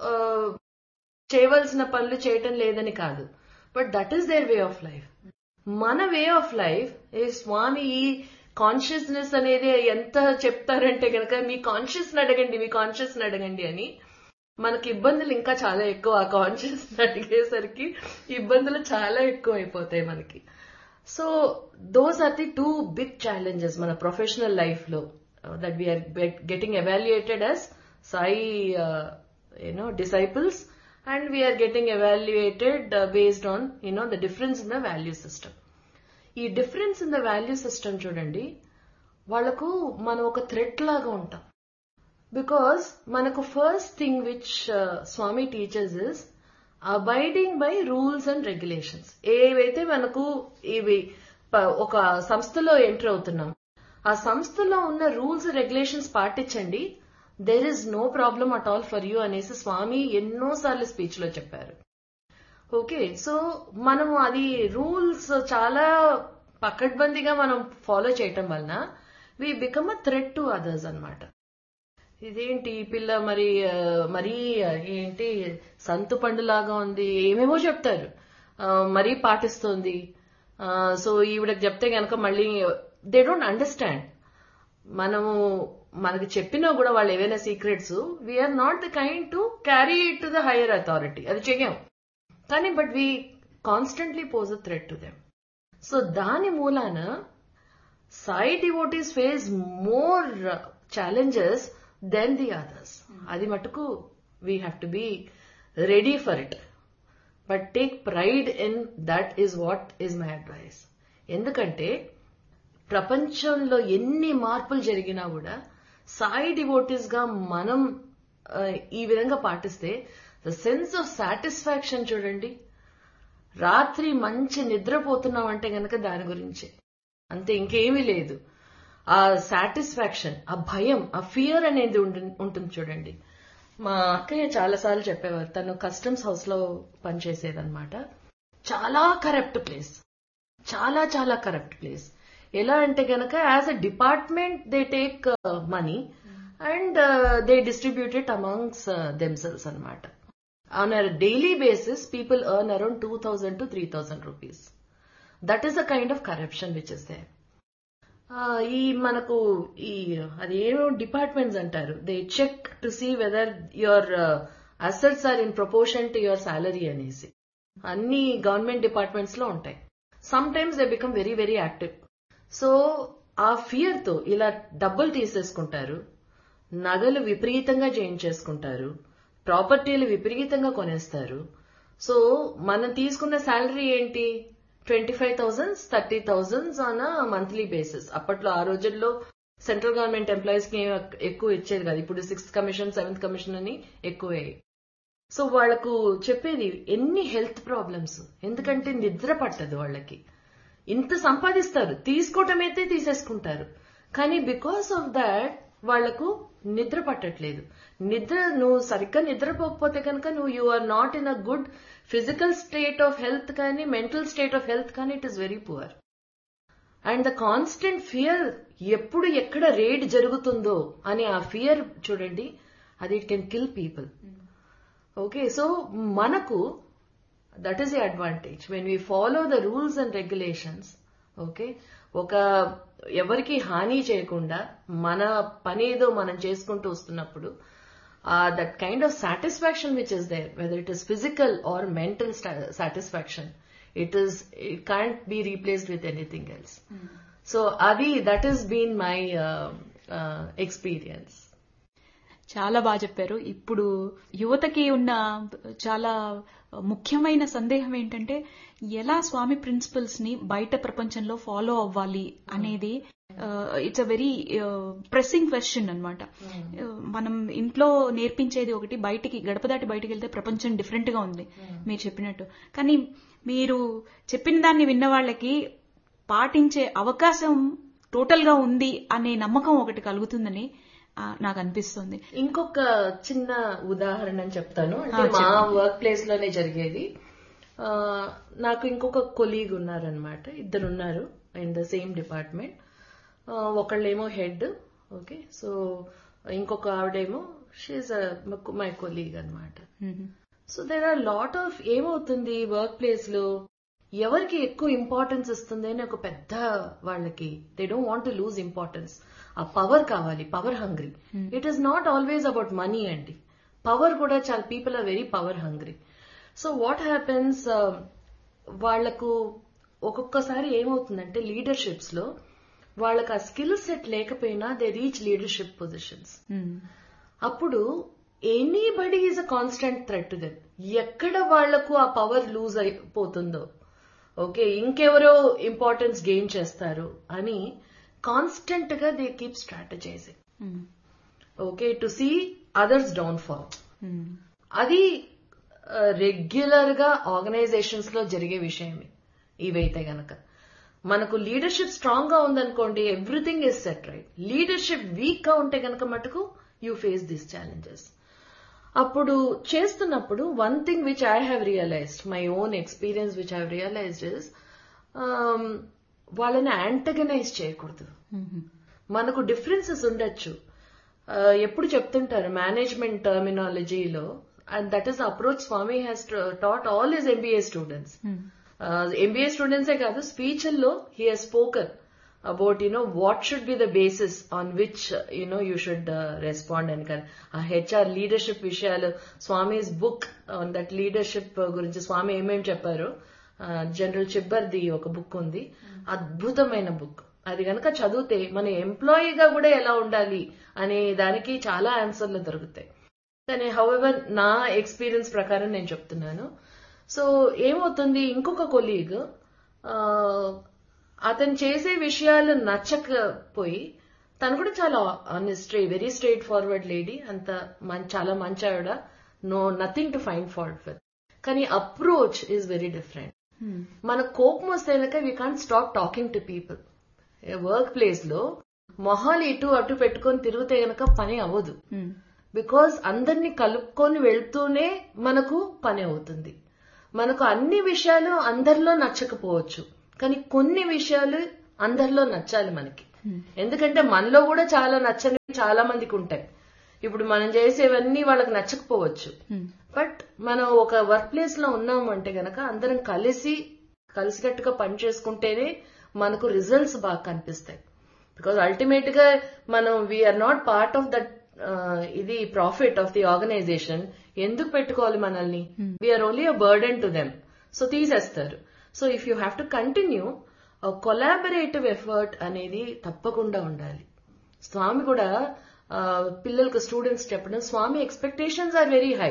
చేయవలసిన పనులు చేయటం లేదని కాదు but that is their way of life మన వే ఆఫ్ లైఫ్ ఈ స్వామి ఈ కాన్షియస్నెస్ అనేది ఎంత చెప్తారంటే కనుక మీ కాన్షియస్ అడగండి మీ కాన్షియస్ అడగండి అని మనకి ఇబ్బందులు ఇంకా చాలా ఎక్కువ ఆ కాన్షియస్ అడిగేసరికి ఇబ్బందులు చాలా ఎక్కువ అయిపోతాయి మనకి so those are the two big challenges మన ప్రొఫెషనల్ లైఫ్ లో that we're getting evaluated as Sai you know disciples and we're getting evaluated based on you know the difference in the value system ఈ difference in the value system చూడండి వాళ్లకు మనం ఒక threat లాగా ఉంటాం because మనకు first thing which Swami teachers is abiding by rules and regulations ఏవైతే మనకు ఇవి ప- ఒక సంస్థలో ఎంటర్ అవుతున్నాం ఆ సంస్థలో ఉన్న రూల్స్ రెగ్యులేషన్స్ పాటించండి there is no problem at all for you అనేసి స్వామి ఎన్నోసార్లు స్పీచ్ లో చెప్పారు ఓకే సో మనము అది రూల్స్ చాలా పకడ్బందీగా మనం ఫాలో చేయటం వలన we become a threat to others అన్నమాట ఇదేంటి ఈ పిల్ల మరి ఆ, మరీ ఆ, ఏంటి సంతు పండులాగా ఉంది ఏమేమో చెప్తారు ఆ, మరీ పాటిస్తోంది ఆ, సో ఈవిడకి చెప్తే గనక మళ్ళీ దే డోంట్ అండర్స్టాండ్ మనము మనకి చెప్పినా కూడా వాళ్ళు ఏవైనా secrets we're not the kind to carry it to the higher authority అది చెయ్యం కానీ but we constantly pose a threat to them so దాని మూలాన Sai devotees face more challenges than the others అది మటుకు we have to be ready for it but take pride in that is what is my advice ఎందుకంటే ప్రపంచంలో ఎన్ని మార్పులు జరిగినా కూడా సాయి డివోటీస్ గా మనం ఆ, ఈ విధంగా పాటిస్తే ద సెన్స్ ఆఫ్ సాటిస్ఫాక్షన్ చూడండి రాత్రి మంచి నిద్రపోతున్నాం అంటే గనక దాని గురించే అంతే ఇంకేమీ లేదు ఆ సాటిస్ఫాక్షన్ ఆ భయం ఆ ఫియర్ అనేది ఉంటు- ఉంటుంది చూడండి మా అక్కయ్య చాలాసార్లు చెప్పేవారు తను కస్టమ్స్ హౌస్ లో పనిచేసేదన్నమాట చాలా కరప్ట్ ప్లేస్ చాలా చాలా కరప్ట్ ప్లేస్ ఎలా అంటే గనక as a department they take money and they distribute it amongst themselves అనమాట on a daily basis people earn around two thousand to three thousand rupees that is a kind of corruption which is they ఈ మనకు ఈ అదేమో departments అంటారు they check to see whether your assets are in proportion to your salary అనేసి అన్ని government departments లో ఉంటాయి sometimes they become very very active so ఆ ఫియర్ తో ఇలా డబ్బులు తీసేసుకుంటారు నగలు విపరీతంగా చేయించేసుకుంటారు ప్రాపర్టీలు విపరీతంగా కొనేస్తారు సో మనం తీసుకున్న శాలరీ ఏంటి twenty five thousands thirty thousands on monthly basis అప్పట్లో ఆ రోజుల్లో సెంట్రల్ గవర్నమెంట్ ఎంప్లాయీస్ కి ఎక్కువ ఇచ్చేది కాదు ఇప్పుడు సిక్స్త్ కమిషన్ సెవెంత్ కమిషన్ అని ఎక్కువే సో వాళ్లకు చెప్పేది ఎన్ని హెల్త్ ప్రాబ్లమ్స్ ఎందుకంటే నిద్ర పట్టదు వాళ్ళకి ఇంత సంపాదిస్తారు తీసుకోవటం అయితే తీసేసుకుంటారు కానీ బికాస్ ఆఫ్ దాట్ వాళ్లకు నిద్ర పట్టట్లేదు నిద్ర నువ్వు సరిగ్గా నిద్రపోకపోతే కనుక నువ్వు you are not in a good physical state of health కానీ మెంటల్ స్టేట్ ఆఫ్ హెల్త్ కానీ it is very poor and the constant fear ఎప్పుడు ఎక్కడ రేడ్ జరుగుతుందో అని ఆ ఫియర్ చూడండి అది it can kill people okay so మనకు that is the advantage when we follow the rules and regulations okay ఒక ఎవరికి హాని చేయకుండా మన పని ఏదో మనం చేసుకుంటూ వస్తున్నప్పుడు that kind of satisfaction which is there whether it is physical or mental satisfaction it is it can't be replaced with anything else so అది that is been my experience చాలా బాగా చెప్పారు ఇప్పుడు యువతకి ఉన్న చాలా ముఖ్యమైన సందేహం ఏంటంటే ఎలా స్వామి ప్రిన్సిపల్స్ ని బయట ప్రపంచంలో ఫాలో అవ్వాలి అనేది it's a very pressing question అనమాట మనం ఇంట్లో నేర్పించేది ఒకటి బయటికి గడప దాటి బయటికి వెళ్తే ప్రపంచం డిఫరెంట్ గా ఉంది మీరు చెప్పినట్టు కానీ మీరు చెప్పిన దాన్ని విన్న వాళ్ళకి పాటించే అవకాశం టోటల్ గా ఉంది అనే నమ్మకం ఒకటి కలుగుతుందని ఆ, నాకు అనిపిస్తుంది ఇంకొక చిన్న ఉదాహరణ అని చెప్తాను అంటే ఆ, మా చెప్పండి. వర్క్ ప్లేస్ లోనే జరిగేది ఆ, నాకు ఇంకొక కొలీగ్ ఉన్నారనమాట ఇద్దరు ఉన్నారు ఇన్ ద సేమ్ డిపార్ట్మెంట్ ఒకళ్ళేమో హెడ్ ఓకే సో ఇంకొక ఆవిడేమో షీఈ్ మై కొలీగ్ అన్నమాట hmm. So there are lot of ఏమవుతుంది వర్క్ ప్లేస్ లో ఎవరికి ఎక్కువ ఇంపార్టెన్స్ ఇస్తుంది అని ఒక పెద్ద వాళ్ళకి they don't want to lose importance ఆ పవర్ కావాలి power hungry it is not always about money అండి పవర్ కూడా చాలా people are very power hungry so what happens వాళ్లకు ఒక్కొక్కసారి ఏమవుతుందంటే లీడర్షిప్స్ లో వాళ్ళకి ఆ స్కిల్ సెట్ లేకపోయినా they reach leadership positions hmm. అప్పుడు anybody is a constant threat to them ఎక్కడ వాళ్లకు ఆ పవర్ లూజ్ అయిపోతుందో ఓకే ఇంకెవరో ఇంపార్టెన్స్ గెయిన్ చేస్తారు అని కాన్స్టెంట్ గా they keep strategizing hmm. Okay to see others downfall hmm. అది రెగ్యులర్ గా ఆర్గనైజేషన్స్ లో జరిగే విషయమే ఇవైతే గనక మనకు లీడర్షిప్ స్ట్రాంగ్ గా ఉందనుకోండి everything is set right leadership weak గా ఉంటే గనక మటుకు యూ ఫేస్ దీస్ ఛాలెంజెస్ అప్పుడు చేస్తున్నప్పుడు one thing which I have realized my own experience which I realized is వాళ్ళని యాంటగనైజ్ చేయకూడదు మనకు డిఫరెన్సెస్ ఉండొచ్చు ఆ, ఎప్పుడు చెప్తుంటారు మేనేజ్మెంట్ టర్మినాలజీలో and that is approach Swami has taught all his MBA students MBA స్టూడెంట్సే కాదు స్పీచ్ల్లో he he's spoken about you know what should be the basis on which you know you should respond అని కానీ ఆ హెచ్ఆర్ లీడర్షిప్ విషయాలు Swami's book on that leadership గురించి స్వామి ఏమేమి చెప్పారు జనరల్ చిబ్బర్ది ఒక బుక్ ఉంది అద్భుతమైన బుక్ అది గనక చదివితే మన ఎంప్లాయీగా కూడా ఎలా ఉండాలి అనే దానికి చాలా ఆన్సర్లు దొరుకుతాయి కానీ హౌఎవర్ నా ఎక్స్పీరియన్స్ ప్రకారం నేను చెప్తున్నాను సో ఏమవుతుంది ఇంకొక కొలీగ్ అతను చేసే విషయాలు నచ్చకపోయి తను కూడా చాలా stray very straightforward lady అంత మం- చాలా మంచి ఆవిడ no nothing to find fault with కానీ అప్రోచ్ ఈజ్ వెరీ డిఫరెంట్ మన కోపం వస్తే కనుక we can't stop talking to people work place లో మొహాలు ఇటు అటు పెట్టుకొని తిరిగితే గనక పని అవ్వదు బికాజ్ అందరినీ కలుపుకొని వెళ్తూనే మనకు పని అవుతుంది మనకు అన్ని విషయాలు అందరిలో నచ్చకపోవచ్చు కానీ కొన్ని విషయాలు అందరిలో నచ్చాలి మనకి ఎందుకంటే మనలో కూడా చాలా నచ్చని చాలా మందికి ఉంటాయి ఇప్పుడు మనం చేసేవన్నీ వాళ్ళకి నచ్చకపోవచ్చు బట్ మనం ఒక వర్క్ ప్లేస్ లో ఉన్నాము అంటే గనక అందరం కలిసి కలిసికట్టుగా పని చేసుకుంటేనే మనకు రిజల్ట్స్ బాగా కనిపిస్తాయి బికాజ్ అల్టిమేట్ గా మనం we are not part of that ఇది ప్రాఫిట్ ఆఫ్ ది ఆర్గనైజేషన్ ఎందుకు పెట్టుకోవాలి మనల్ని we are only a burden to them so తీసేస్తారు so if you have to continue collaborative effort అనేది తప్పకుండా ఉండాలి స్వామి కూడా ఆ, పిల్లలకు స్టూడెంట్స్ చెప్పడం Swami expectations are very high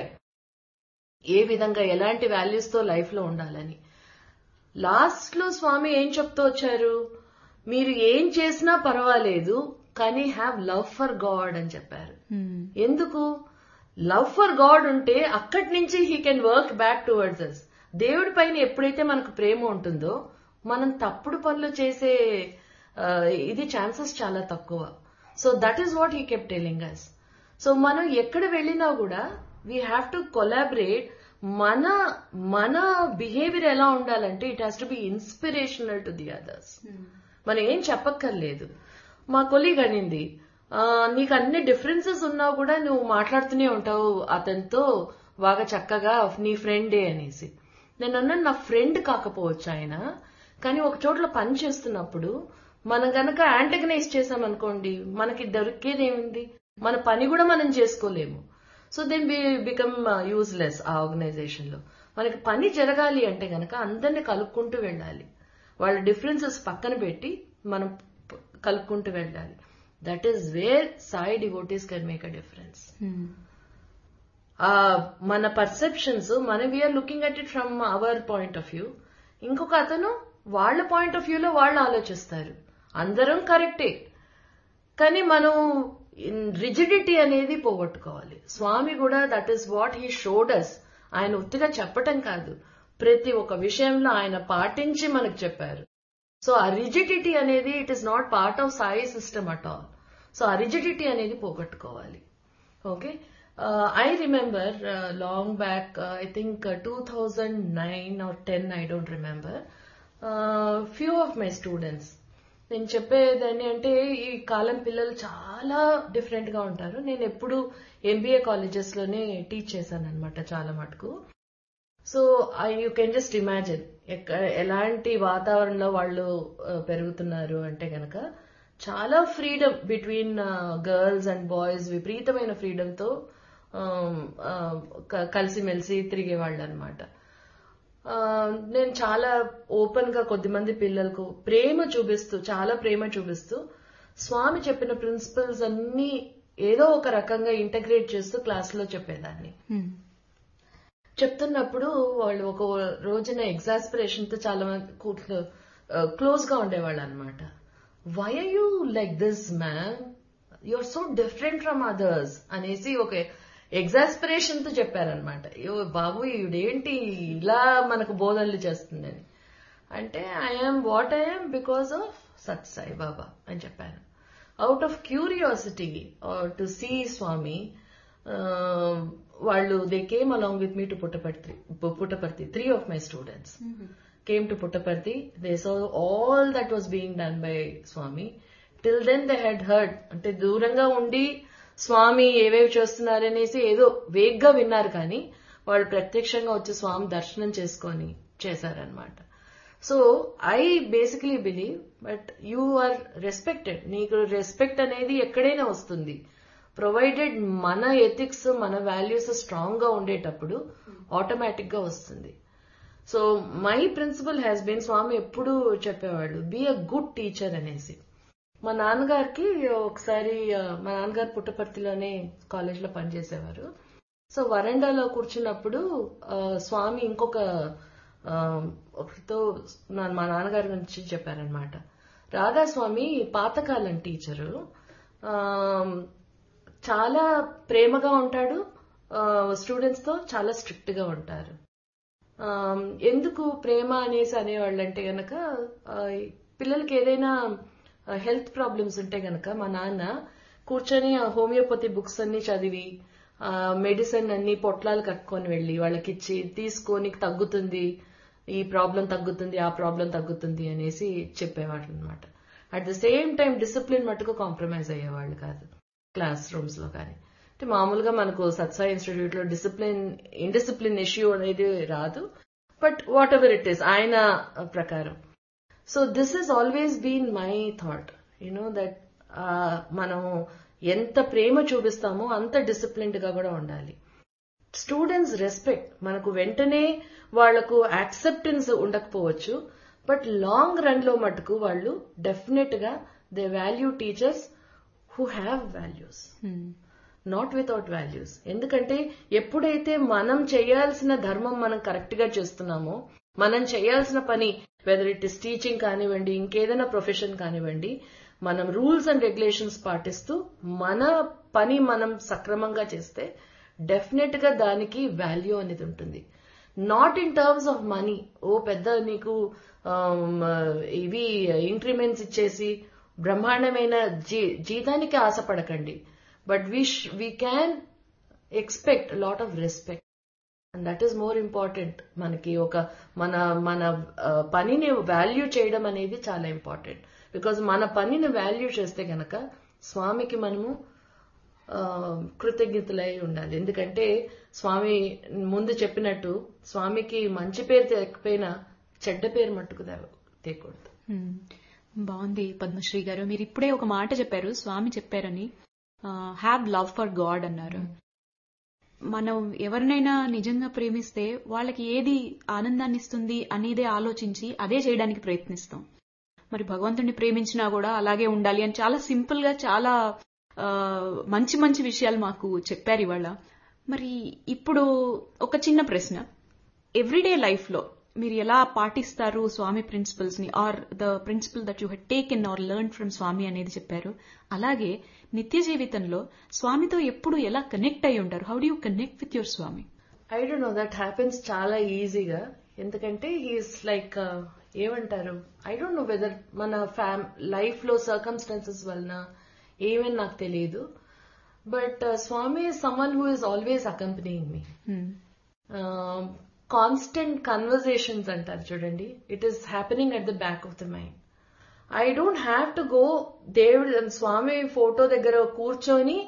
ఏ విధంగా ఎలాంటి వాల్యూస్ తో లైఫ్ లో ఉండాలని లాస్ట్ లో స్వామి ఏం చెప్తూ వచ్చారు మీరు ఏం చేసినా పర్వాలేదు కానీ హ్యావ్ లవ్ ఫర్ గాడ్ అని చెప్పారు ఎందుకు లవ్ ఫర్ గాడ్ ఉంటే అక్కడి నుంచి he can work back towards us దేవుడి పైన ఎప్పుడైతే మనకు ప్రేమ ఉంటుందో మనం తప్పుడు పనులు చేసే ఆ, ఇది ఛాన్సెస్ చాలా తక్కువ so that is what he kept telling us so మనం ఎక్కడ వెళ్ళినా కూడా వీ హ్యావ్ టు కొలాబరేట్ మన మన బిహేవియర్ ఎలా ఉండాలంటే it has to be inspirational to the others మనం ఏం చెప్పక్కర్లేదు మా కొలీగ్ అనింది "ఆ, నీకు అన్ని డిఫరెన్సెస్ ఉన్నా కూడా నువ్వు మాట్లాడుతూనే ఉంటావు అతనితో బాగా చక్కగా నీ ఫ్రెండే అనేసి నేను అన్నాను నా ఫ్రెండ్ కాకపోవచ్చు ఆయన కానీ ఒక చోట్ల పని చేస్తున్నప్పుడు మనం గనక యాంటగనైజ్ చేసామనుకోండి మనకి దొరికేది ఏముంది మన పని కూడా మనం చేసుకోలేము so then we become useless ఆ ఆర్గనైజేషన్ లో మనకి పని జరగాలి అంటే గనక అందరిని కలుపుకుంటూ వెళ్ళాలి వాళ్ళ డిఫరెన్సెస్ పక్కన పెట్టి మనం ప- కలుపుకుంటూ వెళ్ళాలి that is where Sai devotees can make a difference ఆ మన పర్సెప్షన్స్ మన we are looking at it from our point of view ఇంకొక అతను వాళ్ళ పాయింట్ ఆఫ్ వ్యూలో వాళ్ళు ఆలోచిస్తారు అందరం కరెక్టే కానీ మనం రిజిడిటీ అనేది పోగొట్టుకోవాలి స్వామి కూడా that is what he showed us ఆయన ఉత్తిగా చెప్పటం కాదు ప్రతి ఒక్క విషయంలో ఆయన పాటించి మనకు చెప్పారు సో ఆ రిజిడిటీ అనేది it is not part of Sai system at all so ఆ రిజిడిటీ అనేది పోగొట్టుకోవాలి okay I remember long back I think two thousand nine or ten I don't remember few of my students నేను చెప్పేదాన్ని అంటే ఈ కాలం పిల్లలు చాలా డిఫరెంట్ గా ఉంటారు నేను ఎప్పుడు ఎంబీఏ కాలేజెస్ లోనే టీచ్ చేశాను అనమాట చాలా మటుకు so I you can just imagine ఎలాంటి వాతావరణంలో వాళ్ళు ఆ, పెరుగుతున్నారు అంటే గనక చాలా freedom between girls and boys విపరీతమైన ఫ్రీడమ్ తో ఆమ్, ఆ, క- కలిసిమెలిసి తిరిగేవాళ్ళు అనమాట నేను చాలా ఓపెన్ గా కొద్దిమంది పిల్లలకు ప్రేమ చూపిస్తూ చాలా ప్రేమ చూపిస్తూ స్వామి చెప్పిన ప్రిన్సిపల్స్ అన్ని ఏదో ఒక రకంగా ఇంటగ్రేట్ చేస్తూ క్లాస్ లో చెప్పేదాన్ని చెప్తున్నప్పుడు వాళ్ళు ఒక రోజున ఎగ్జాస్పిరేషన్ తో చాలా మంది క్లోజ్ గా ఉండేవాళ్ళు అనమాట why are you like this man you are so different from others అనేసి ఒక ఎగ్జాస్పిరేషన్ తో చెప్పారనమాట అయ్యో బాబు ఈవిడేంటి ఇలా మనకు బోధనలు చేస్తుందని అంటే I'm what I'm because of Sat Sai Baba అని చెప్పాను out of curiosity to see Swami వాళ్ళు they came along with me to Puttaparthi Puttaparthi three of my students came to Puttaparthi they so all that was being done by Swami till then they had heard అంటే దూరంగా ఉండి స్వామి ఏవేవి చేస్తున్నారనేసి ఏదో వేగ్గా విన్నారు కానీ వాళ్ళు ప్రత్యక్షంగా వచ్చి స్వామి దర్శనం చేసుకొని చేశారనమాట so I basically believe but you are respected నీకు రెస్పెక్ట్ అనేది ఎక్కడైనా వస్తుంది ప్రొవైడెడ్ మన ఎథిక్స్ మన వాల్యూస్ స్ట్రాంగ్ గా ఉండేటప్పుడు ఆటోమేటిక్ గా వస్తుంది so my principle has been Swami ఎప్పుడు చెప్పేవాళ్ళు బీ అ గుడ్ టీచర్ అనేసి మా నాన్నగారికి ఒకసారి మా నాన్నగారు పుట్టపర్తిలోనే కాలేజ్ లో పనిచేసేవారు సో వరండాలో కూర్చున్నప్పుడు స్వామి ఇంకొక ఒకరితో మా నాన్నగారి గురించి చెప్పారనమాట రాధాస్వామి పాతకాలం టీచరు చాలా ప్రేమగా ఉంటాడు స్టూడెంట్స్ తో చాలా స్ట్రిక్ట్ గా ఉంటారు ఎందుకు ప్రేమ అనేసి అనేవాళ్ళు అంటే గనక పిల్లలకి ఏదైనా హెల్త్ ప్రాబ్లమ్స్ ఉంటే గనక మా నాన్న కూర్చొని ఆ హోమియోపతి బుక్స్ అన్ని చదివి మెడిసిన్ అన్ని పొట్లాలు కట్టుకొని వెళ్ళి వాళ్ళకి ఇచ్చి తీసుకొని తగ్గుతుంది ఈ ప్రాబ్లం తగ్గుతుంది ఆ ప్రాబ్లం తగ్గుతుంది అనేసి చెప్పేవాళ్ళు అనమాట at the same time discipline మటుకు కాంప్రమైజ్ అయ్యేవాళ్ళు కాదు క్లాస్ రూమ్స్ లో కానీ అంటే మామూలుగా మనకు సత్సాయి ఇన్స్టిట్యూట్ లో డిసిప్లిన్ ఇండిసిప్లిన్ ఇష్యూ అనేది రాదు but whatever it is ఆయన ప్రకారం so this is always been my thought you know that మనం ఎంత ప్రేమ చూపిస్తామో అంత డిసిప్లిన్డ్ గా కూడా ఉండాలి స్టూడెంట్స్ రెస్పెక్ట్ మనకు వెంటనే వాళ్లకు యాక్సెప్టెన్స్ ఉండకపోవచ్చు బట్ లాంగ్ రన్ లో మటుకు వాళ్ళు డెఫినెట్ గా they value teachers who have values not without values ఎందుకంటే ఎప్పుడైతే మనం చేయాల్సిన ధర్మం మనం కరెక్ట్ గా చేస్తున్నామో మనం చేయాల్సిన పని వెదర్ ఇట్ ఇస్ టీచింగ్ కానివ్వండి ఇంకేదైనా ప్రొఫెషన్ కానివ్వండి మనం రూల్స్ అండ్ రెగ్యులేషన్స్ పాటిస్తూ మన పని మనం సక్రమంగా చేస్తే డెఫినెట్ గా దానికి వాల్యూ అనేది ఉంటుంది not in terms of money ఓ పెద్ద నీకు ఇవి ఇంక్రిమెంట్స్ ఇచ్చేసి బ్రహ్మాండమైన జీతానికి ఆశపడకండి but wish we can expect lot of respect and that is more important మనకి ఒక మన మన పనిని వాల్యూ చేయడం అనేది చాలా ఇంపార్టెంట్ బికాజ్ మన పనిని వాల్యూ చేస్తే గనక స్వామికి మనము కృతజ్ఞతలై ఉండాలి ఎందుకంటే స్వామి ముందు చెప్పినట్టు స్వామికి మంచి పేరు తెకపోయినా చెడ్డ పేరు మట్టుకు తేకూడదు బాగుంది పద్మశ్రీ గారు మీరు ఇప్పుడే ఒక మాట చెప్పారు స్వామి చెప్పారని హ్యావ్ లవ్ ఫర్ గాడ్ అన్నారు మనం ఎవరినైనా నిజంగా ప్రేమిస్తే వాళ్ళకి ఏది ఆనందాన్ని ఇస్తుంది అనేదే ఆలోచించి అదే చేయడానికి ప్రయత్నిస్తాం మరి భగవంతుడిని ప్రేమించినా కూడా అలాగే ఉండాలి అని చాలా సింపుల్ గా చాలా మంచి మంచి విషయాలు మాకు చెప్పారు ఇవాళ మరి ఇప్పుడు ఒక చిన్న ప్రశ్న ఎవ్రీడే లైఫ్ లో మీరు ఎలా పాటిస్తారు స్వామి ప్రిన్సిపల్స్ ని or the principle that you had taken or learn from Swami అనేది చెప్పారు అలాగే నిత్య జీవితంలో స్వామితో ఎప్పుడు ఎలా కనెక్ట్ అయి ఉంటారు how do you connect with your Swami I don't know that happens చాలా ఈజీగా ఎందుకంటే హీస్ లైక్ ఏమంటారు ఐ డోంట్ నో వెదర్ మన ఫ్యామ్ లైఫ్ లో సర్కమ్స్టాన్సెస్ వలన ఏమని నాకు తెలియదు but Swami someone who is always accompanying me constant conversations అంటారు చూడండి it is happening at the back of the mind I don't have to go దేవుడు స్వామి ఫోటో దగ్గర కూర్చొని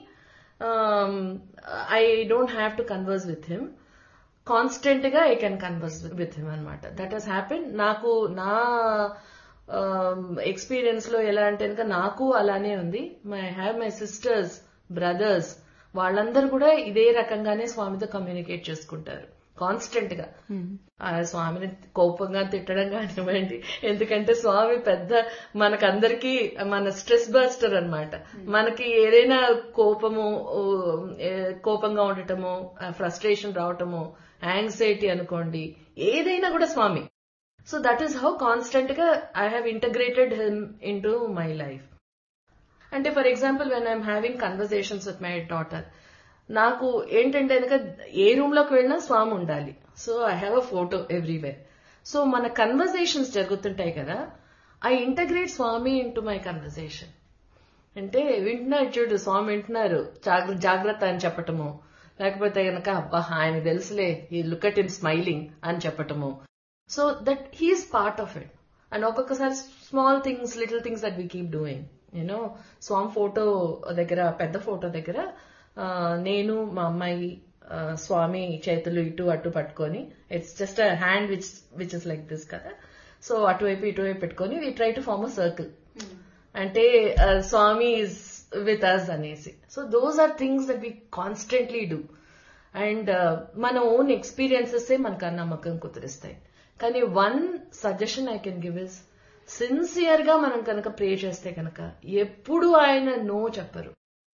I don't have to converse with him constant గా I can converse with him అనమాట that he's happen నాకు నా experience లో ఎలా అంటే కనుక నాకు అలానే ఉంది my have my sisters brothers వాళ్ళందరూ కూడా ఇదే రకంగానే స్వామితో కమ్యూనికేట్ చేసుకుంటారు కాన్స్టెంట్ గా ఆ స్వామిని కోపంగా తిట్టడం కానివ్వండి ఎందుకంటే స్వామి పెద్ద మనకందరికి మన స్ట్రెస్ బస్టర్ అనమాట మనకి ఏదైనా కోపము కోపంగా ఉండటము ఫ్రస్ట్రేషన్ రావటము యాంగ్జైటీ అనుకోండి ఏదైనా కూడా Swami so that is how constant గా I have integrated him into my life అంటే for example when I'm having conversations with my daughter నాకు ఏంటంటే కనుక ఏ రూమ్ లోకి వెళ్ళినా స్వామి ఉండాలి so I have a photo everywhere so మన కన్వర్జేషన్స్ జరుగుతుంటాయి కదా I integrate Swami into my conversation అంటే వింటున్నారు చూడు స్వామి వింటున్నారు జాగ్ర- జాగ్రత్త అని చెప్పటము లేకపోతే గనక అబ్బా ఆయన తెలుసులే ఈ లుక్ అట్ హిమ్ స్మైలింగ్ అని చెప్పటము so that he is part of it and ఒక్కొక్కసారి small things little things that we keep doing you know Swami photo దగ్గర పెద్ద ఫోటో దగ్గర ఆ, నేను మా అమ్మాయి ఆ, స్వామి చేతులు ఇటు అటు పట్టుకొని it's just a hand which which is like this కదా సో అటువైపు ఇటువైపు పెట్టుకొని we try to form a circle అంటే ఆ, స్వామి ఇస్ విత్ అస్ అనేసి so those are things that we constantly do and మన ఓన్ ఎక్స్పీరియన్సెస్ మనకు ఆ నమ్మకం కుదిరిస్తాయి కానీ one suggestion I can give is sincere గా మనం కనుక ప్రే చేస్తే కనుక ఎప్పుడు ఆయన నో చెప్పరు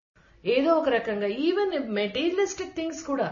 ఏదో ఒక రకంగా ఈవెన్ మెటీరియలిస్టిక్ థింగ్స్ కూడా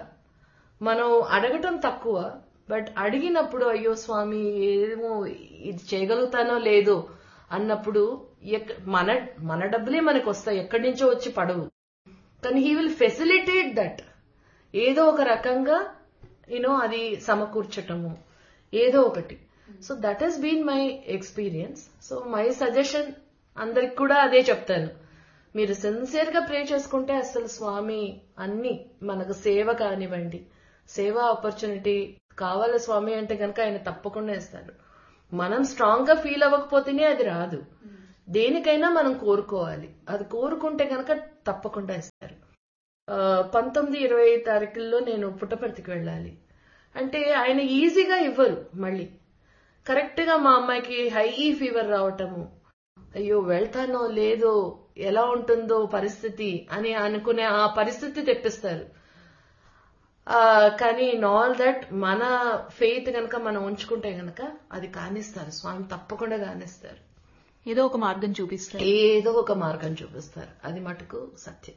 మనం అడగటం తక్కువ బట్ అడిగినప్పుడు అయ్యో స్వామి ఏమో ఇది చేయగలుగుతానో లేదో అన్నప్పుడు ఎక్క- మన మన డబ్బులే మనకు వస్తాయి ఎక్కడి నుంచో వచ్చి పడవు కానీ హీ విల్ ఫెసిలిటేట్ దట్ ఏదో ఒక రకంగా యూనో అది సమకూర్చటము ఏదో ఒకటి so that he's been my experience so my suggestion అందరికి కూడా అదే చెప్తాను మీరు సిన్సియర్ గా ప్రే చేసుకుంటే అసలు స్వామి అన్ని మనకు సేవ కానివ్వండి సేవా ఆపర్చునిటీ కావాల స్వామి అంటే కనుక ఆయన తప్పకుండా ఇస్తారు మనం స్ట్రాంగ్ గా ఫీల్ అవ్వకపోతేనే అది రాదు దేనికైనా మనం కోరుకోవాలి అది కోరుకుంటే కనుక తప్పకుండా ఇస్తారు ఆ, పంతొమ్మిది ఇరవై తారీఖుల్లో నేను పుట్టపర్తికి వెళ్ళాలి అంటే ఆయన ఈజీగా ఇవ్వరు మళ్ళీ కరెక్ట్ గా మా అమ్మాయికి హై ఫీవర్ రావటము అయ్యో వెళ్తానో లేదో ఎలా ఉంటుందో పరిస్థితి అని అనుకునే ఆ పరిస్థితి తెప్పిస్తారు ఆ, కానీ ఇన్ ఆల్ దట్ మన ఫెయిత్ గనక మనం ఉంచుకుంటే గనక అది కానిస్తారు స్వామి తప్పకుండా కానిస్తారు ఏదో ఒక మార్గం చూపిస్తారు ఏదో ఒక మార్గం చూపిస్తారు అది మటుకు సత్యం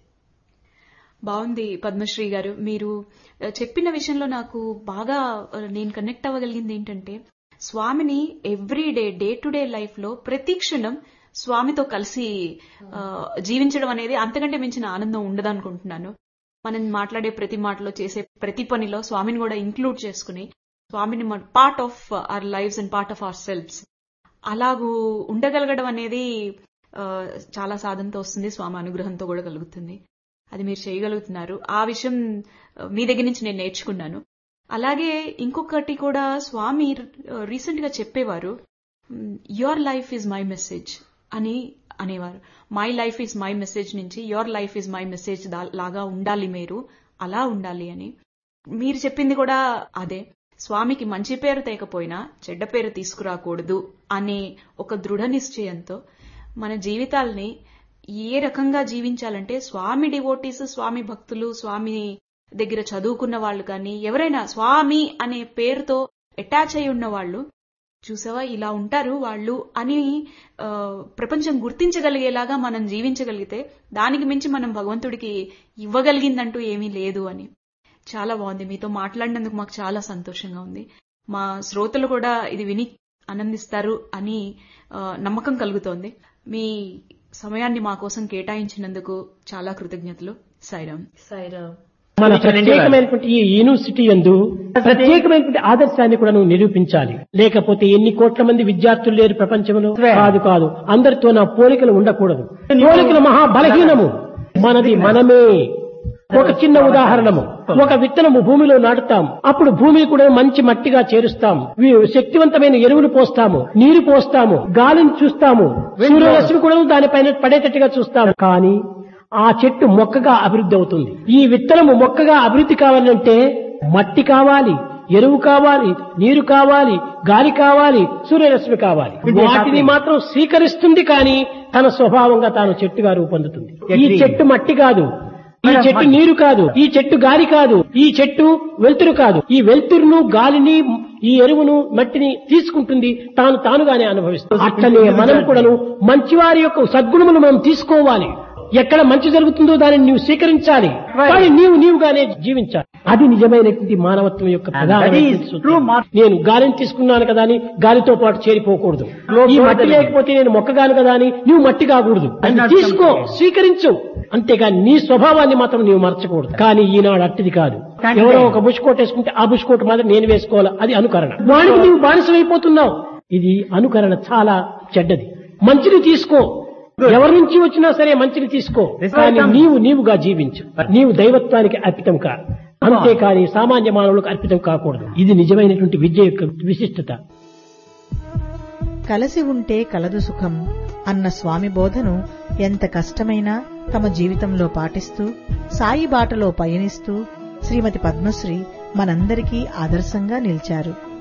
బాగుంది పద్మశ్రీ గారు మీరు ఆ, చెప్పిన విషయంలో నాకు బాగా ఆ, నేను కనెక్ట్ అవ్వగలిగింది ఏంటంటే స్వామిని every day day to day life లో ప్రతి క్షణం స్వామితో కలిసి ఆ, జీవించడం అనేది అంతకంటే మించిన ఆనందం ఉండదనుకుంటున్నాను మనం మాట్లాడే ప్రతి మాటలో చేసే ప్రతి పనిలో స్వామిని కూడా ఇంక్లూడ్ చేసుకుని స్వామిని part of our lives and part of our selfs అలాగూ ఉండగలగడం అనేది ఆ, చాలా సాధనతో వస్తుంది స్వామి అనుగ్రహంతో కూడా కలుగుతుంది అది మీరు చేయగలుగుతున్నారు ఆ విషయం ఆ, మీ దగ్గర నుంచి నేను నేర్చుకున్నాను అలాగే ఇంకొకటి కూడా స్వామి రీసెంట్ గా చెప్పేవారు your life is my message అని అనేవారు my life is my message నుంచి your life is my message లాగా ఉండాలి మీరు అలా ఉండాలి అని మీరు చెప్పింది కూడా అదే స్వామికి మంచి పేరు తేకపోయినా చెడ్డ పేరు తీసుకురాకూడదు అనే ఒక దృఢ నిశ్చయంతో మన జీవితాల్ని ఏ రకంగా జీవించాలంటే స్వామి డివోటీస్ స్వామి భక్తులు స్వామి దగ్గర చదువుకున్న వాళ్ళు కానీ ఎవరైనా స్వామి అనే పేరుతో అటాచ్ అయి ఉన్న వాళ్ళు చూసావా ఇలా ఉంటారు వాళ్ళు అని ఆ, ప్రపంచం గుర్తించగలిగేలాగా మనం జీవించగలిగితే దానికి మించి మనం భగవంతుడికి ఇవ్వగలిగిందంటూ ఏమీ లేదు అని చాలా బాగుంది మీతో మాట్లాడినందుకు మాకు చాలా సంతోషంగా ఉంది మా శ్రోతలు కూడా ఇది విని ఆనందిస్తారు అని ఆ, నమ్మకం కలుగుతోంది మీ సమయాన్ని మా కోసం కేటాయించినందుకు చాలా కృతజ్ఞతలు సాయిరామ్ సాయిరామ్ మన ప్రత్యేకమైనటువంటి ఈ యూనివర్సిటీ యందు ప్రత్యేకమైనటువంటి ఆదర్శాన్ని కూడా నువ్వు నిరూపించాలి లేకపోతే ఎన్ని కోట్ల మంది విద్యార్థులు లేరు ప్రపంచంలో కాదు కాదు అందరితో నా పోలికలు ఉండకూడదు పోలికలు మహా బలహీనము మనది మనమే ఒక చిన్న ఉదాహరణము ఒక విత్తనము భూమిలో నాటుతాం అప్పుడు భూమిని కూడా మంచి మట్టిగా చేరుస్తాం వి- శక్తివంతమైన ఎరువులు పోస్తాము నీరు పోస్తాము గాలిని చూస్తాము సూర్యరశ్మి కూడా దానిపైన పడేటట్టుగా చూస్తాము కానీ ఆ చెట్టు మొక్కగా అభివృద్ధి అవుతుంది ఈ విత్తనము మొక్కగా అభివృద్ధి కావాలంటే మట్టి కావాలి ఎరువు కావాలి నీరు కావాలి గాలి కావాలి సూర్యరశ్మి కావాలి వాటిని మాత్రం స్వీకరిస్తుంది కానీ తన స్వభావంగా తాను చెట్టుగా రూపొందుతుంది ఈ చెట్టు మట్టి కాదు ఈ చెట్టు నీరు కాదు ఈ చెట్టు గాలి కాదు ఈ చెట్టు వెలుతురు కాదు ఈ వెలుతురును గాలిని ఈ ఎరువును మట్టిని తీసుకుంటుంది తాను తానుగానే అనుభవిస్తుంది అట్లనే మనం కూడాను మంచివారి యొక్క సద్గుణములు మనం తీసుకోవాలి ఎక్కడ మంచి జరుగుతుందో దానిని నీవు స్వీకరించాలి కానీ నీవు నీవుగానే జీవించాలి అది నిజమైనటువంటి మానవత్వం యొక్క ప్రధానమైనటువంటి సూత్రం. నేను గాలిని తీసుకున్నాను కదా అని గాలితో పాటు చేరిపోకూడదు ఈ మట్టి లేకపోతే నేను మొక్కగాను కదా అని నువ్వు మట్టి కాకూడదు అది తీసుకో స్వీకరించు అంతేగాని నీ స్వభావాన్ని మాత్రం నీవు మర్చకూడదు కానీ ఈనాడు అట్టిది కాదు ఎవరో ఒక బుష్ కోట్ వేసుకుంటే ఆ బుష్ కోట్ మాత్రం నేను వేసుకోవాలి అది అనుకరణ వాడికి నీవు బానిసమైపోతున్నావు ఇది అనుకరణ చాలా చెడ్డది మంచిని తీసుకో ఎవరి నుంచి వచ్చినా సరే మంచిని తీసుకో కానీ నీవు నీవుగా జీవించు నీవు దైవత్వానికి అర్పితం కా అంతేకాని సామాన్య మానవులకు అర్పితం కాకూడదు ఇది నిజమైనటువంటి విద్య యొక్క విశిష్టత కలసి ఉంటే కలదు సుఖం అన్న స్వామి బోధను ఎంత కష్టమైనా తమ జీవితంలో పాటిస్తూ సాయి బాటలో పయనిస్తూ శ్రీమతి పద్మశ్రీ మనందరికీ ఆదర్శంగా నిలిచారు